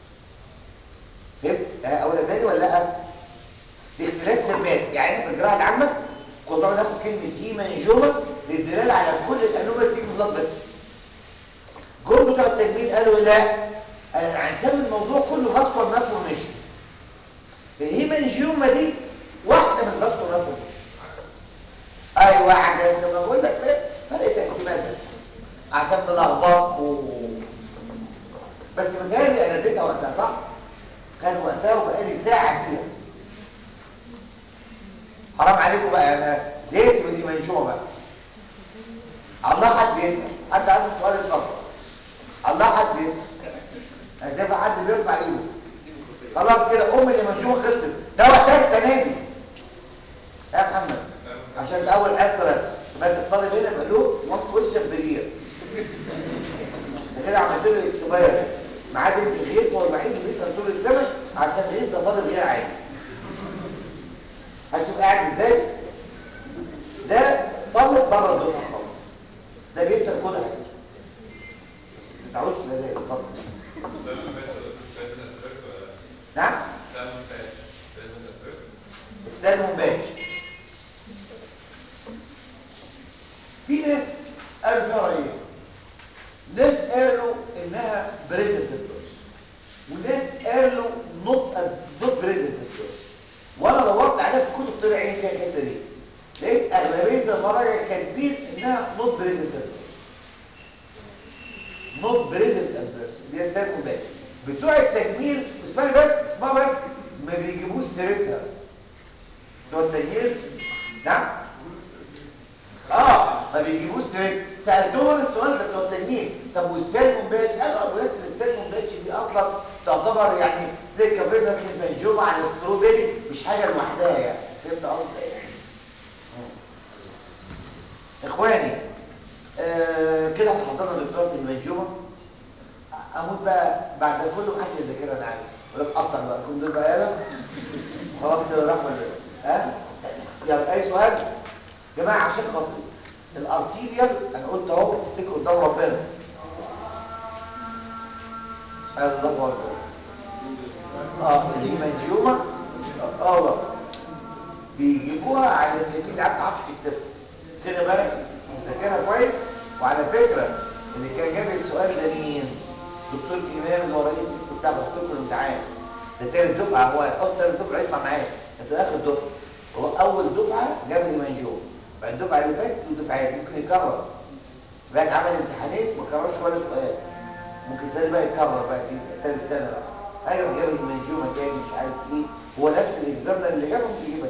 فهمت اقول تاني ولا لا دي اختلاف كلمات يعني في الجراحه العامه كنا بنقعد ناخد كلمه هيمانجيوما للدلاله على كل الانوميز تيجي بلاد ديسيز جم بتوع التجميل قالوا لا هنسمي الموضوع كله فاسكولار مالفورميشن الهيمانجيوما دي واحده من الفاسكولار مالفورميشن ايوه عجبني ما بقول لك بقالي ساعه فيها حرام عليكم بقى انا زهقت من المنشوره بقى الله حد يسال حد عنده سؤال اتفضل الله حد يسال انا شايف حد بيرفع ايده خلاص كده ام المنشوره خلصت ده وقتها السنه دي يا محمد عشان الاول حصه بس ما الطالب هنا بقول له وانت وشك برير كده عملت له اكسباير معاد الغيث هو الوحيد اللي بيسال طول السنه عشان الغيث ده طالب غير عادي هتبقى قاعد ازاي ده طالب بره الدفعه خالص ده بيسال كل حاجه ما تعودش لا زي اتفضل نعم السلم باش في ناس قالوا فيها رايين ناس قالوا انها بريزنت بلوس وناس قالوا نوت نوت بريزنت بلوس وانا دورت عليها في الكتب طلع عيني فيها الحته دي لقيت اغلبيه المراجع كاتبين انها نوت بريزنت بلوس نوت بريزنت ادفيرس دي السلم باش بتوع التجميل اسمعني بس اسمها بس ما بيجيبوش سيرتها بتوع التجميل نعم اه ما بيجيبوش سيرتها سالتهم السؤال ده بتوع التجميل طب والسلمون باتش قالوا ابو ياسر السلمون باتش دي اصلا تعتبر يعني زي كافينا الفنجوم على الستروبري مش حاجه لوحدها يعني فهمت قصدي ايه اخواني آه كده احنا حضرنا دكتور المنجومه اموت بقى بعد ده كله محدش يذاكرها انا عارف ولا اكتر بقى كل دول بقى يلا خلاص كده راح ولا إيه؟ ها يلا اي سؤال يا جماعه عشان خاطري الارتيريال انا قلت اهو تفتكروا قدام ربنا الله اكبر اه الهيمانجيوما اه والله بيجيبوها على سبيل العكس ما تعرفش تكتبها كده بالك مذاكرها كويس وعلى فكره اللي كان جاب السؤال ده مين دكتور امام اللي هو رئيس القسم بتاع دكتور الامتحان ده تالت دفعه هو هيحط تالت دفعه يطلع معايا انتوا اخر دفعه هو اول دفعه جاب الهيمانجيوما بعد الدفعه اللي فاتت ودفعات ممكن يكرر بقى عمل امتحانات ما كررش ولا سؤال ممكن السنه بقى يكرر بقى في ثالث سنه بقى ايوه جاب المنجومه تاني مش عارف ايه هو نفس الاكزام اللي جابهم يجيبها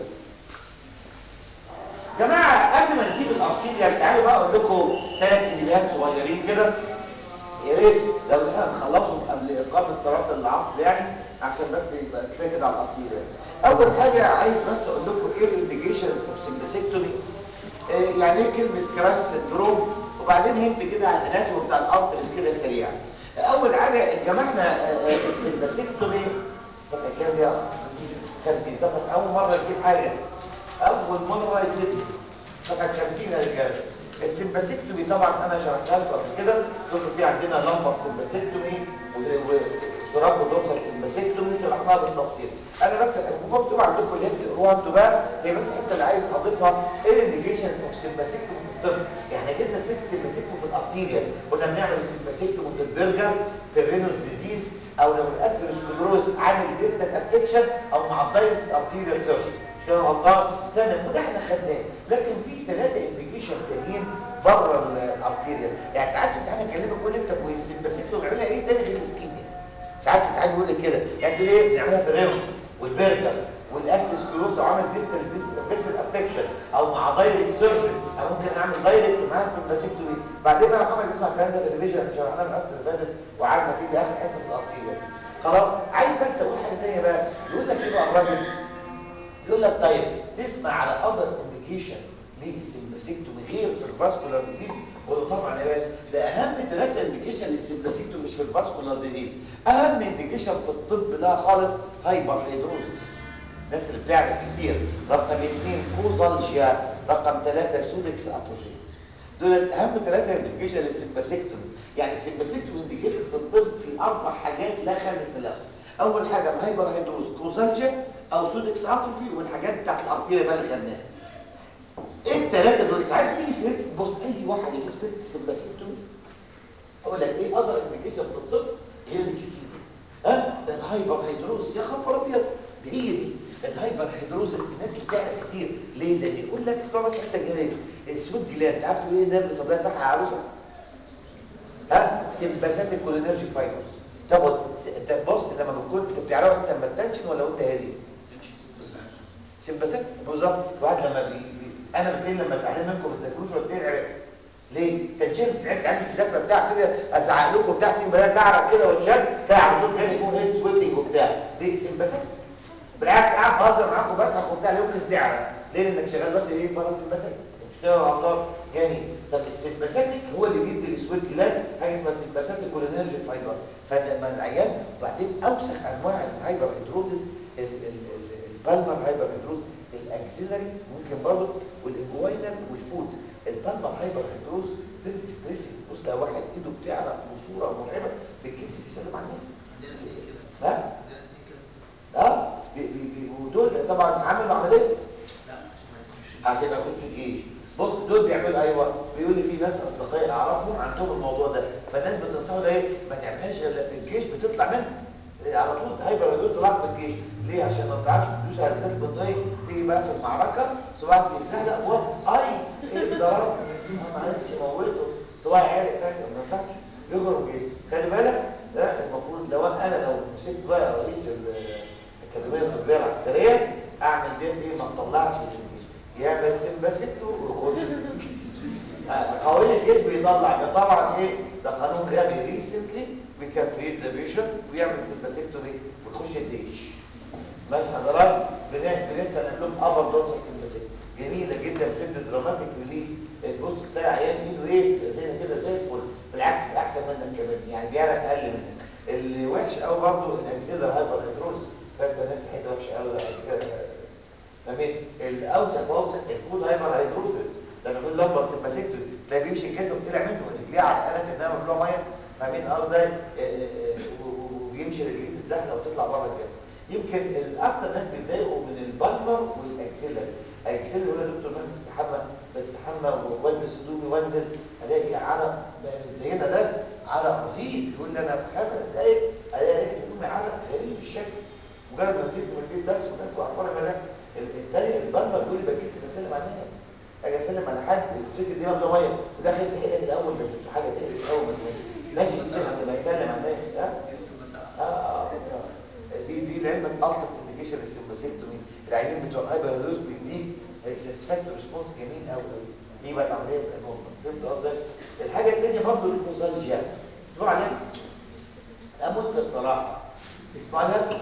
جماعه قبل ما نسيب الارتيريا تعالوا بقى اقول لكم ثلاث انتباهات صغيرين كده يا ريت لو احنا نخلصهم قبل اقامه صلاه العصر يعني عشان بس يبقى كفايه كده على الارتيريا اول حاجه عايز بس اقول لكم ايه الانديكيشنز اوف سمبسيكتومي يعني ايه كلمه كراش سندروم وبعدين هنت كده على الاناتومي بتاع الارتريس كده سريعا اول حاجه جمعنا السمبسيكتومي صفحه كام يا 50 صفحه اول مره تجيب حاجه اول مره يجيب صفحه 50 يا رجاله السمباسيكتومي طبعا انا شرحتها لكم قبل كده قلت في عندنا لمبر سمباسيكتومي وسراب ودوسر سمباسيكتومي شرحناها بالتفصيل انا بس مكتوب عندكم اللي تقروها انتوا بقى هي بس الحته اللي عايز اضيفها ايه الانديكيشن اوف سمباسيكتومي في الطب يعني جبنا ست سمباسيكتومي في الارتيريا كنا بنعمل السمباسيكتومي في البرجر في الرينال ديزيز او لو الاسر سكلروز عامل ديستال افكشن او مع الدايركت ارتيريال سيرجري كده غلطان تمام وده احنا خدناه لكن في ثلاثه انديكيشن تانيين بره الارتيريا يعني ساعات في الامتحان اكلمك اقول انت كويس السمباسيكتومي بيعملها ايه تاني غير الاسكيميا ساعات في الامتحان يقول لك كده يعني تقول ايه بنعملها في الرينال والبرجر والاسس كلوز عامل ديستال فيسل افكشن او مع دايركت سيرجن او ممكن اعمل دايركت معاها سمباسيكتومي بعدين بقى محمد يسمع الكلام ده في الريفيجن اللي شرحناه الاسس اللي فاتت وعارفه كده اخر حصه في الارتيريا خلاص عايز بس اقول حاجه ثانيه بقى يقول لك ايه بقى الراجل يقول لك طيب تسمع على اذر انديكيشن للسمباسيكتومي غير في الفاسكولار ديزيز وده طبعا يا باشا ده اهم ثلاثه انديكيشن للسمباسيكتومي مش في الفاسكولار ديزيز اهم انديكيشن في الطب لا خالص هايبر هيدروزس الناس اللي بتعرف كتير رقم اثنين كوزالجيا رقم ثلاثة سودكس اتروفي دول اهم ثلاثه انديكيشن للسمباسيكتومي يعني السمباسيكتومي انديكيتد في الطب في اربع حاجات لا خامس لها اول حاجه الهايبر هيدروز كوزالجيا او سودكس اتروفي والحاجات بتاعت الارتيريا بقى اللي خدناها ايه الثلاثه دول ساعات تيجي سيره بص اي واحد يجيب سيره السمباسيكتومي اقول لك ايه اذر انديكيشن في الطب غير السكيميا ها الهايبر هيدروز يا خبر ابيض دي هي دي الهايبر هيدروزس الناس بتعرف كتير ليه ده يقول لك اسمع بس حته جايه السويت جلاند عارف ايه ده اللي صدقها بتاعها عروسه ها سمباساتيك كولينرجي فايبرز تاخد انت بص لما بتكون انت بتعرف انت لما تنشن ولا وانت هادي سمباسات بالظبط الواحد لما بي... بي... انا بتلاقي لما اتعلم منكم ما تذاكروش ولا بتلاقي عرفت ليه؟ تنشنت تعبت عندي في المذاكره بتاع كده ازعق لكم بتاع في بنات اعرف كده واتشد تلاقي على طول جاي يكون هيد سويتنج وبتاع دي سمباسات بالعكس قاعد بهزر معاكم بضحك وبتاع ليه ممكن تعرف ليه لانك شغال دلوقتي ايه بره سمباسات بتشتغل على الطار جميل طب السمباساتيك هو اللي بيدي السويت جلاند حاجه اسمها سمباساتيك كولينرجي فايبر فلما العيان وبعدين اوسخ انواع الهايبر هيدروزس البالمر هايبر هيدروز الاكسلري ممكن برضه والانجوينال والفوت البالمر هايبر هيدروز فيري ستريسنج بص لو واحد ايده بتعرق بصوره مرعبه بيتكسف يسلم على الناس ها اه بي بي بي ودول طبعا عملوا عمليه عشان ما يخش الجيش بص دول بيعملوا ايوه بيقول لي في ناس اصدقائي اعرفهم عندهم الموضوع ده فالناس بتنصحوا ده ايه ما تعملهاش غير في الجيش بتطلع منه على طول هايبر هيدروز طلعت من الجيش ليه عشان ما تعرفش تدوس على الزيت البطيء تيجي بقى في المعركه صباعك يتزحلق و اي ايه ضرب ما عرفتش موته صباعي عالي فاكر ما ينفعش يخرج ايه خلي بالك ده المفروض لو انا لو مسكت بقى رئيس الاكاديميه الطبيه العسكريه اعمل ده ايه ما تطلعش من الجيش يعمل سمباسيته ويخش قوانين الجيش بيطلع ده طبعا ايه ده قانون غبي ريسنتلي بيكاتريت ذا بيشن ويعمل سمباسيكتومي ويخش الجيش ماشي حضرتك بنعمل نعمل لهم ابر دوز سمباسيكتومي جميله جدا بتدي دراماتيك ريليف بص تلاقي عيان ايده ايه زي كده زي الفل بالعكس احسن منك كمان يعني بيعرف اقل منك اللي وحش قوي برضه الاكسيلر هايبر هيدروز فاكر ناس حته وحشه قوي تمام الاوسخ واوسخ الفود هايبر هيدروزز لما يقول لمبر سمباسيكتومي تلاقي بيمشي الجسم طلع منه رجليه على القلم انها مملوءه ميه فاهمين قصدي وبيمشي رجليه الزحله وتطلع بره الجسم يمكن الاكثر ناس بيتضايقوا من البلمر والاكسيلر الاكسيلر يقول يا دكتور انا بستحمى بستحمى والبس هدومي وانزل الاقي عرق مش زينا ده عرق رهيب يقول لي انا في خمس دقايق الاقي هدومي عرق غريب الشكل مجرد ما تيجي من البيت بس والناس وعباره ما الثاني البلمر بيقول لي بكسب اسلم على الناس اجي اسلم على حد الفكر دي مبلغ ميه وده خمس حته الاول ده حاجه تقلق الاول ما ماشي يسلم لما يسلم على الناس ها اه اه دي دي لعلمك التر انديكيشن السمباسيكتومي العيانين بتوع الهايبر هيدروز بيديك ساتسفاكتوري ريسبونس جميل قوي قوي دي بقى العمليه بتبقى نورمال فهمت قصدي الحاجه الثانيه برضه الكوزالجيا اسمعوا عليها اموت الصراحه اسمعوا عليها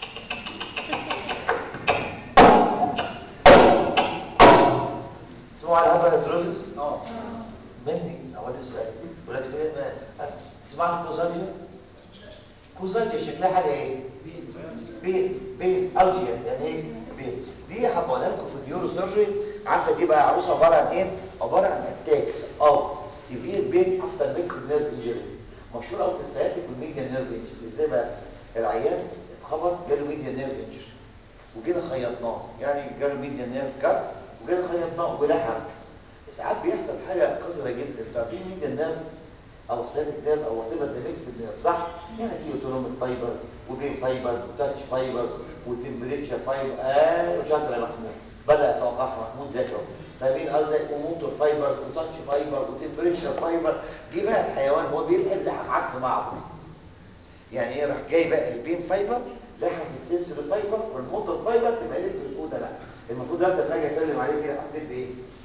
اسمعوا على الهايبر هيدروز اه مني اول سؤال ولاد فين تسمعوا عن الكوزالجيا كوزالجيا شكلها حاجه ايه بين بين الجيا يعني ايه بين دي هبقولها لكم في النيورو سيرجري عارفه دي بقى عروسه عباره عن ايه عباره عن اتاكس او سيفير بين افتر ميكس نيرف انجري مشهور قوي في السياتيك والميديا نيرف انجري ازاي بقى العيان اتخبط جاله ميديا نيرف انجري وكده خيطناه يعني جاله ميديا نيرف كات وكده خيطناه ولحم ساعات بيحصل حاجه قذره جدا انتوا عارفين ميديا نيرف او السياتيك نيرف او وات ايفر ذا ميكس نيرف صح يعني في اوتونوميك فايبرز وبين فايبرز وتاتش فايبرز وتمبريتشر فايبر اه وشاطر يا محمود بدا يتوقف محمود ذاكره فاهمين قصدي وموتور فايبر وتاتش فايبر وتمبريتشر فايبر دي بقى الحيوان هو بيلحم لحم عكس بعضه يعني ايه راح جاي بقى البين فايبر لحم السنسور فايبر والموتور فايبر تبقى لك السوده لا المفروض انت لما اجي اسلم عليه كده حسيت بايه؟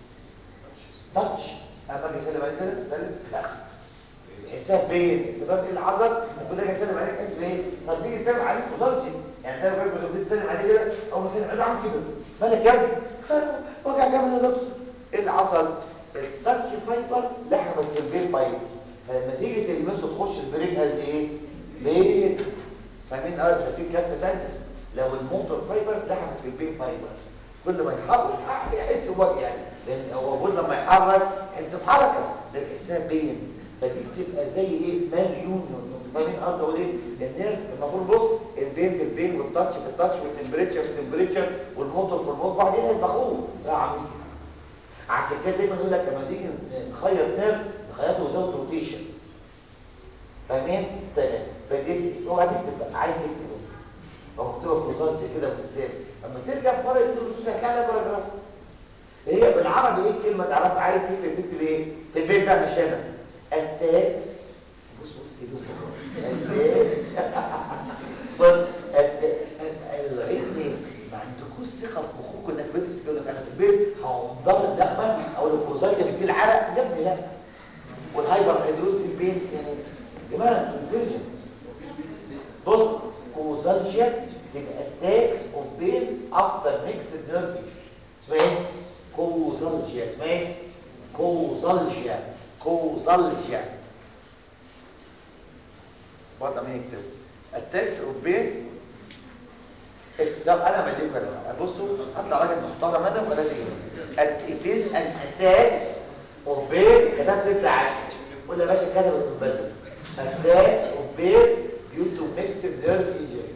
تاتش اما اجي اسلم عليه كده سلم لا حساب بين تمام العضل كل ده اسلم عليك حس بايه طب تيجي تسلم عليك وصلتي يعني ده لو كنت تسلم عليه كده او بسلم عليه عامل كده فانا كام وجع جامد يا دكتور ايه اللي حصل التاتش فايبر لحمت في البين فايبر فلما تيجي تلمسه تخش البريك قد ايه ليه فاهمين اه ده في كارثه ثانيه لو الموتور فايبر لحمت في البين فايبر كل ما يحرك يحس بوجع يعني لان هو كل لما يحرك يحس بحركه ده الحساب بين فدي بتبقى زي ايه مليون فاهمين قصدي اقول ايه النيرف المفروض بص البين في البين والتاتش في التاتش والتمبريتشر في التمبريتشر والموتور في الموتور بعدين هيتبخوه عميق عشان كده دايما يقول لك لما تيجي نخيط نيرف نخيطه وزود روتيشن فاهمين تمام فدي اوعى تكتب عايز تكتبه او مكتوبه بوزات كده وتتساب اما ترجع في مره تكتب هتلاقي لها باراجراف هي بالعربي ايه الكلمه تعرف عايز تكتب تكتب ايه في البيت بقى مش هنا التاكس بص بص كده ثقه في مخكم انك بنت تقول لك انا في البيت هنضغط اللحمه او الكوزايتا بتشيل عرق يا ابني لا والهايبر هيدروز البين يعني يا جماعه انتوا انتليجنت بص كوزالجيا تبقى اتاكس اوف بين افتر ميكسد نيرف اسمها ايه؟ كوزالجيا اسمها ايه؟ كوزالجيا كوزالجيا برضه مين يكتب اتاكس اوف بين طب انا اعمل لكم انا بصوا اطلع راجل محترم انا ولا ايه it is an attacks of pain كتبت انت عادي قول يا باشا كتب المبلغ attacks of pain due to mixed nerve injury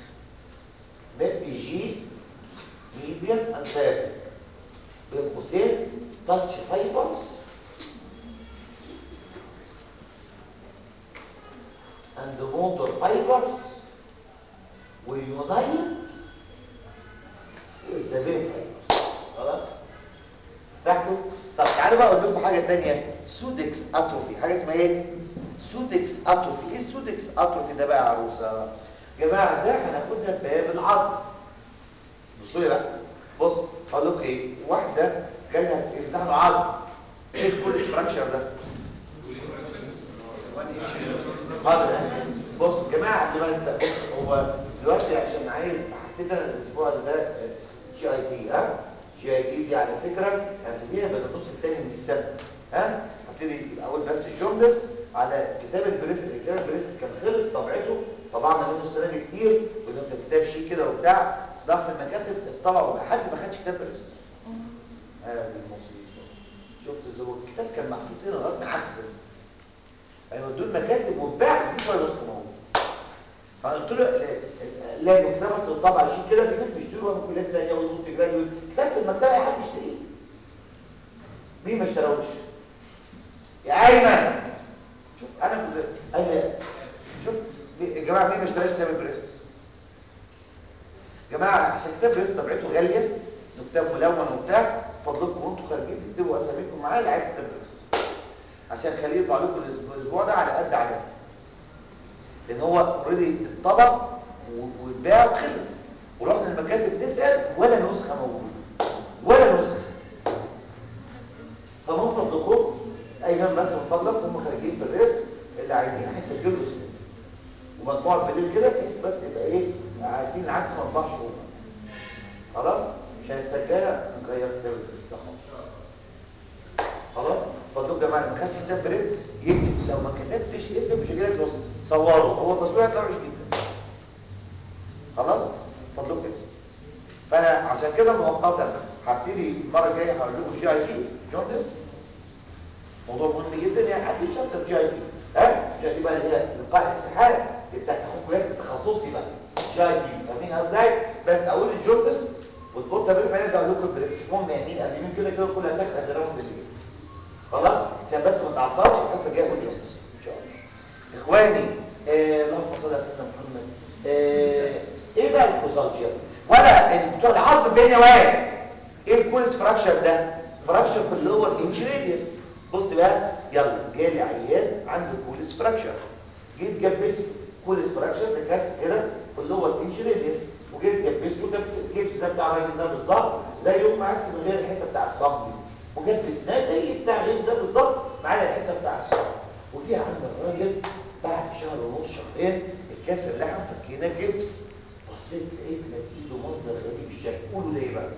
مبي جي medium uncertain بين قوسين touch fibers and motor fibers will unite with the vein fibers خلاص تحته طب تعالوا بقى اقول لكم حاجه ثانيه سودكس اتروفي حاجه اسمها ايه سودكس اتروفي ايه سودكس اتروفي ده بقى يا عروسه يا جماعه ده هناخدها في باب العظم بصوا لي بقى بص هقول لكم ايه واحده جالها يفتح له عظم ايه الكول ستراكشر ده هذا بص يا جماعه قبل ما ننسى بص هو دلوقتي عشان عايز حطيت انا الاسبوع ده جي اي تي ها جي اي تي دي على فكره هبتديها من النص الثاني من السنه ها هبتدي الاول بس الجملس على كتاب البريس كتاب البريس كان خلص طبعته طبعنا منه السنه دي كتير وده كتاب شيك كده وبتاع ضعف المكاتب الطبع حد ما خدش كتاب بريس هذه المصيبه شفت زي الكتاب كان محطوط هنا لغايه ما عدل يعني دول مكاتب واتباع مفيش ولا نسخه موجوده فقلت له لا المكتبه بس الطبع شيء كده في ناس بيشتروا من كليات ثانيه ويقولوا في جراديويت كتاب المكتبه اي حد يشتريه مين ما اشتراوش يا ايمن شوف انا كنت انا شوف يا جماعه مين ما اشتراش كتاب البريست يا جماعه عشان كتاب البريست طبعته غاليه كتاب ملون وبتاع فضلكم وانتوا خارجين تكتبوا اساميكم معايا اللي عايز كتاب البريست عشان خليه يطلع لكم الاسبوع ده على قد عدد لان هو اوريدي اتطبع واتباع وخلص ورحنا المكاتب نسال ولا نسخه موجوده ولا نسخه فمن فضلكم ايمن بس من فضلك هم خارجين في الرزق اللي عايزين هيسجلوا اسمه ومجموعه بالليل كده بحيث بس يبقى ايه عارفين العكس ما نطلعش هو خلاص عشان السجاله نغير كتاب الرزق ده خالص خلاص فضلوا يا جماعه ما خدش كتاب بريست يكتب لو ما كتبتش اسم مش هيجيلك نص صوره هو تصوير هتلاقيه مش جدا خلاص فضلوا كده فانا عشان كده مؤقتا هبتدي المره الجايه هقول لكم جي اي تي جوندس موضوع مهم جدا يعني هدي شابتر جي اي تي ها جي اي تي بقى اللي هي لقاء السحاب بتاع كليات التخصصي بقى جي اي تي فاهمين ازاي بس اقول الجوندس والبوت تمرين بعدين اقول لكم البريست المهم يعني قبل كده كده كلها تاخد قدرهم بالليل خلاص عشان بس ما تعطلش الحصه الجايه اقول جوندس ان شاء الله اخواني آه اللهم صل على سيدنا محمد آه ايه بقى الكوزالجيا ولا بتوع العظم فين يا واد ايه الكولس فراكشر ده فراكشر في اللور انجريديوس بص بقى يلا جالي عيان عنده كولس فراكشر جيت جبست كولس فراكشر ده كاس كده في اللور انجريديوس وجيت جبسته ده الجبس ده بتاع الراجل ده بالظبط زي يوم ما عكس من غير الحته بتاع الصمت وجبسناه زي بتاع الغيظ ده بالظبط معانا الحته بتاع الصمت وجي عند الراجل بعد شهر ونص شهرين الكاس اللي احنا فكينا جبس بصيت لقيت لك ايده منظر غريب الشكل قولوا ليه بقى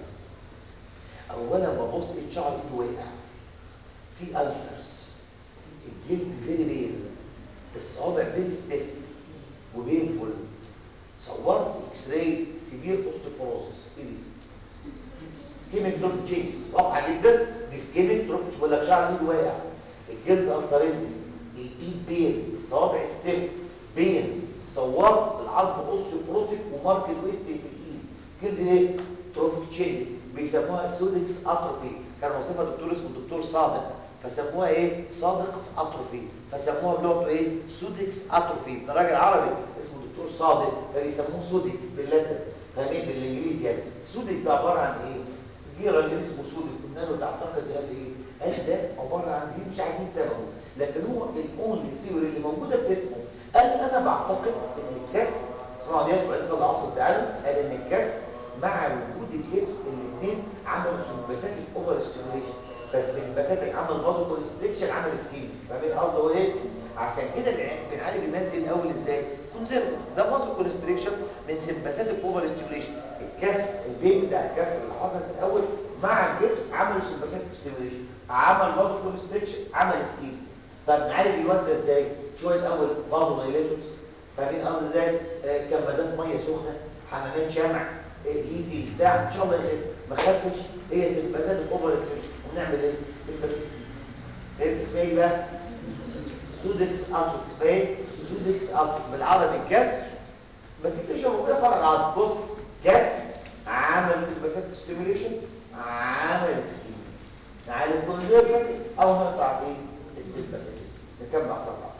اولا ببص لقيت شعر ايده واقع في ألسرز الجلد فيري بيل الصوابع فيري ستيف وبينفول صورت اكس راي سيفير اوستيوبوروسس ايه دي سكيميك تروف تشينجز واضحه جدا دي سكيميك تروف بقول لك شعر ايده واقع الجلد ألسرين الايد بين الصوابع ستيف بين صورت العظم اوستيوبروتيك ومارك الويست في الايد كده ايه تروفيك تشينج بيسموها سودكس اتروفي كان وصفها دكتور اسمه الدكتور صادق فسموها ايه صادقس اتروفي فسموها بلغته ايه سودكس اتروفي ده راجل عربي اسمه دكتور صادق فبيسموه سودك باللاتر فاهمين بالانجليزي يعني سودك ده عباره عن ايه جه راجل اسمه سودك قلنا له تعتقد قال ايه قال ده عباره عن دي مش عارفين سببه لكن هو الاونلي سيوري اللي موجوده في اسمه قال انا بعتقد ان الكاس اسمعوا ديت بعد صلاه العصر تعالوا قال ان الكاس مع وجود الجبس الاثنين عملوا سمباثيك اوفر ستيميوليشن فالسمباثيك عمل برضه كونستريكشن عمل سكيم فاهمين قصدي هو ايه عشان كده بنع- بنعالج الناس دي الاول ازاي كونسيرف ده مصر كونستريكشن من سمباثيك اوفر ستيميوليشن الكسر البيت بتاع الكسر اللي حصل في الاول مع الجبس عملوا سمباثيك ستيميوليشن عمل برضه كونستريكشن عمل سكيم طب نعالج الواد ده ازاي شويه الاول برضه دايليتوس فاهمين قصدي ازاي آه، كمادات ميه سخنه حمامات شمع آه، ايدي بتاع ان شاء الله يخف ما خفش هي سمباثيك اوفر ستيميوليشن ونعمل ايه سمباثيك ايه اسمها ايه بقى سودكس اتروك اسمها ايه سودكس اتروك بالعربي الكسر ما تكتبش موجوده فرع العظم بص كسر عمل سمباثيك ستيميوليشن عمل سكيم نعالج كونفيرجن او نقطع ايه السمباثيك نكمل على الصفحه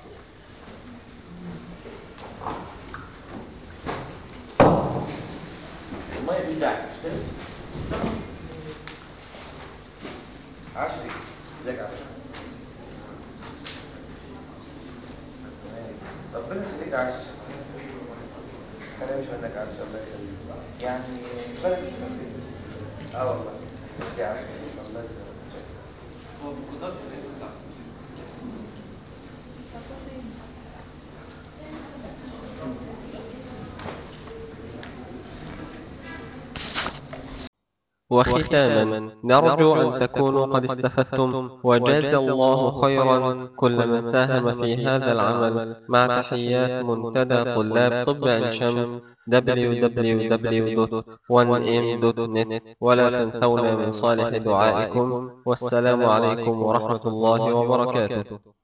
الميه دي بتاعتك مش كده؟ عشري ازيك يا عشري ربنا يخليك عايش انا مش منك عايش الله يخليك يعني بلد مش منك اه والله بس يا عايش الله يخليك هو بقدرته ان انت تحسن وختاما نرجو أن تكونوا قد استفدتم وجاز الله خيرا كل من ساهم في هذا العمل مع تحيات منتدى طلاب طب عين شمس www.1m.net ولا تنسونا من صالح دعائكم والسلام عليكم ورحمة الله وبركاته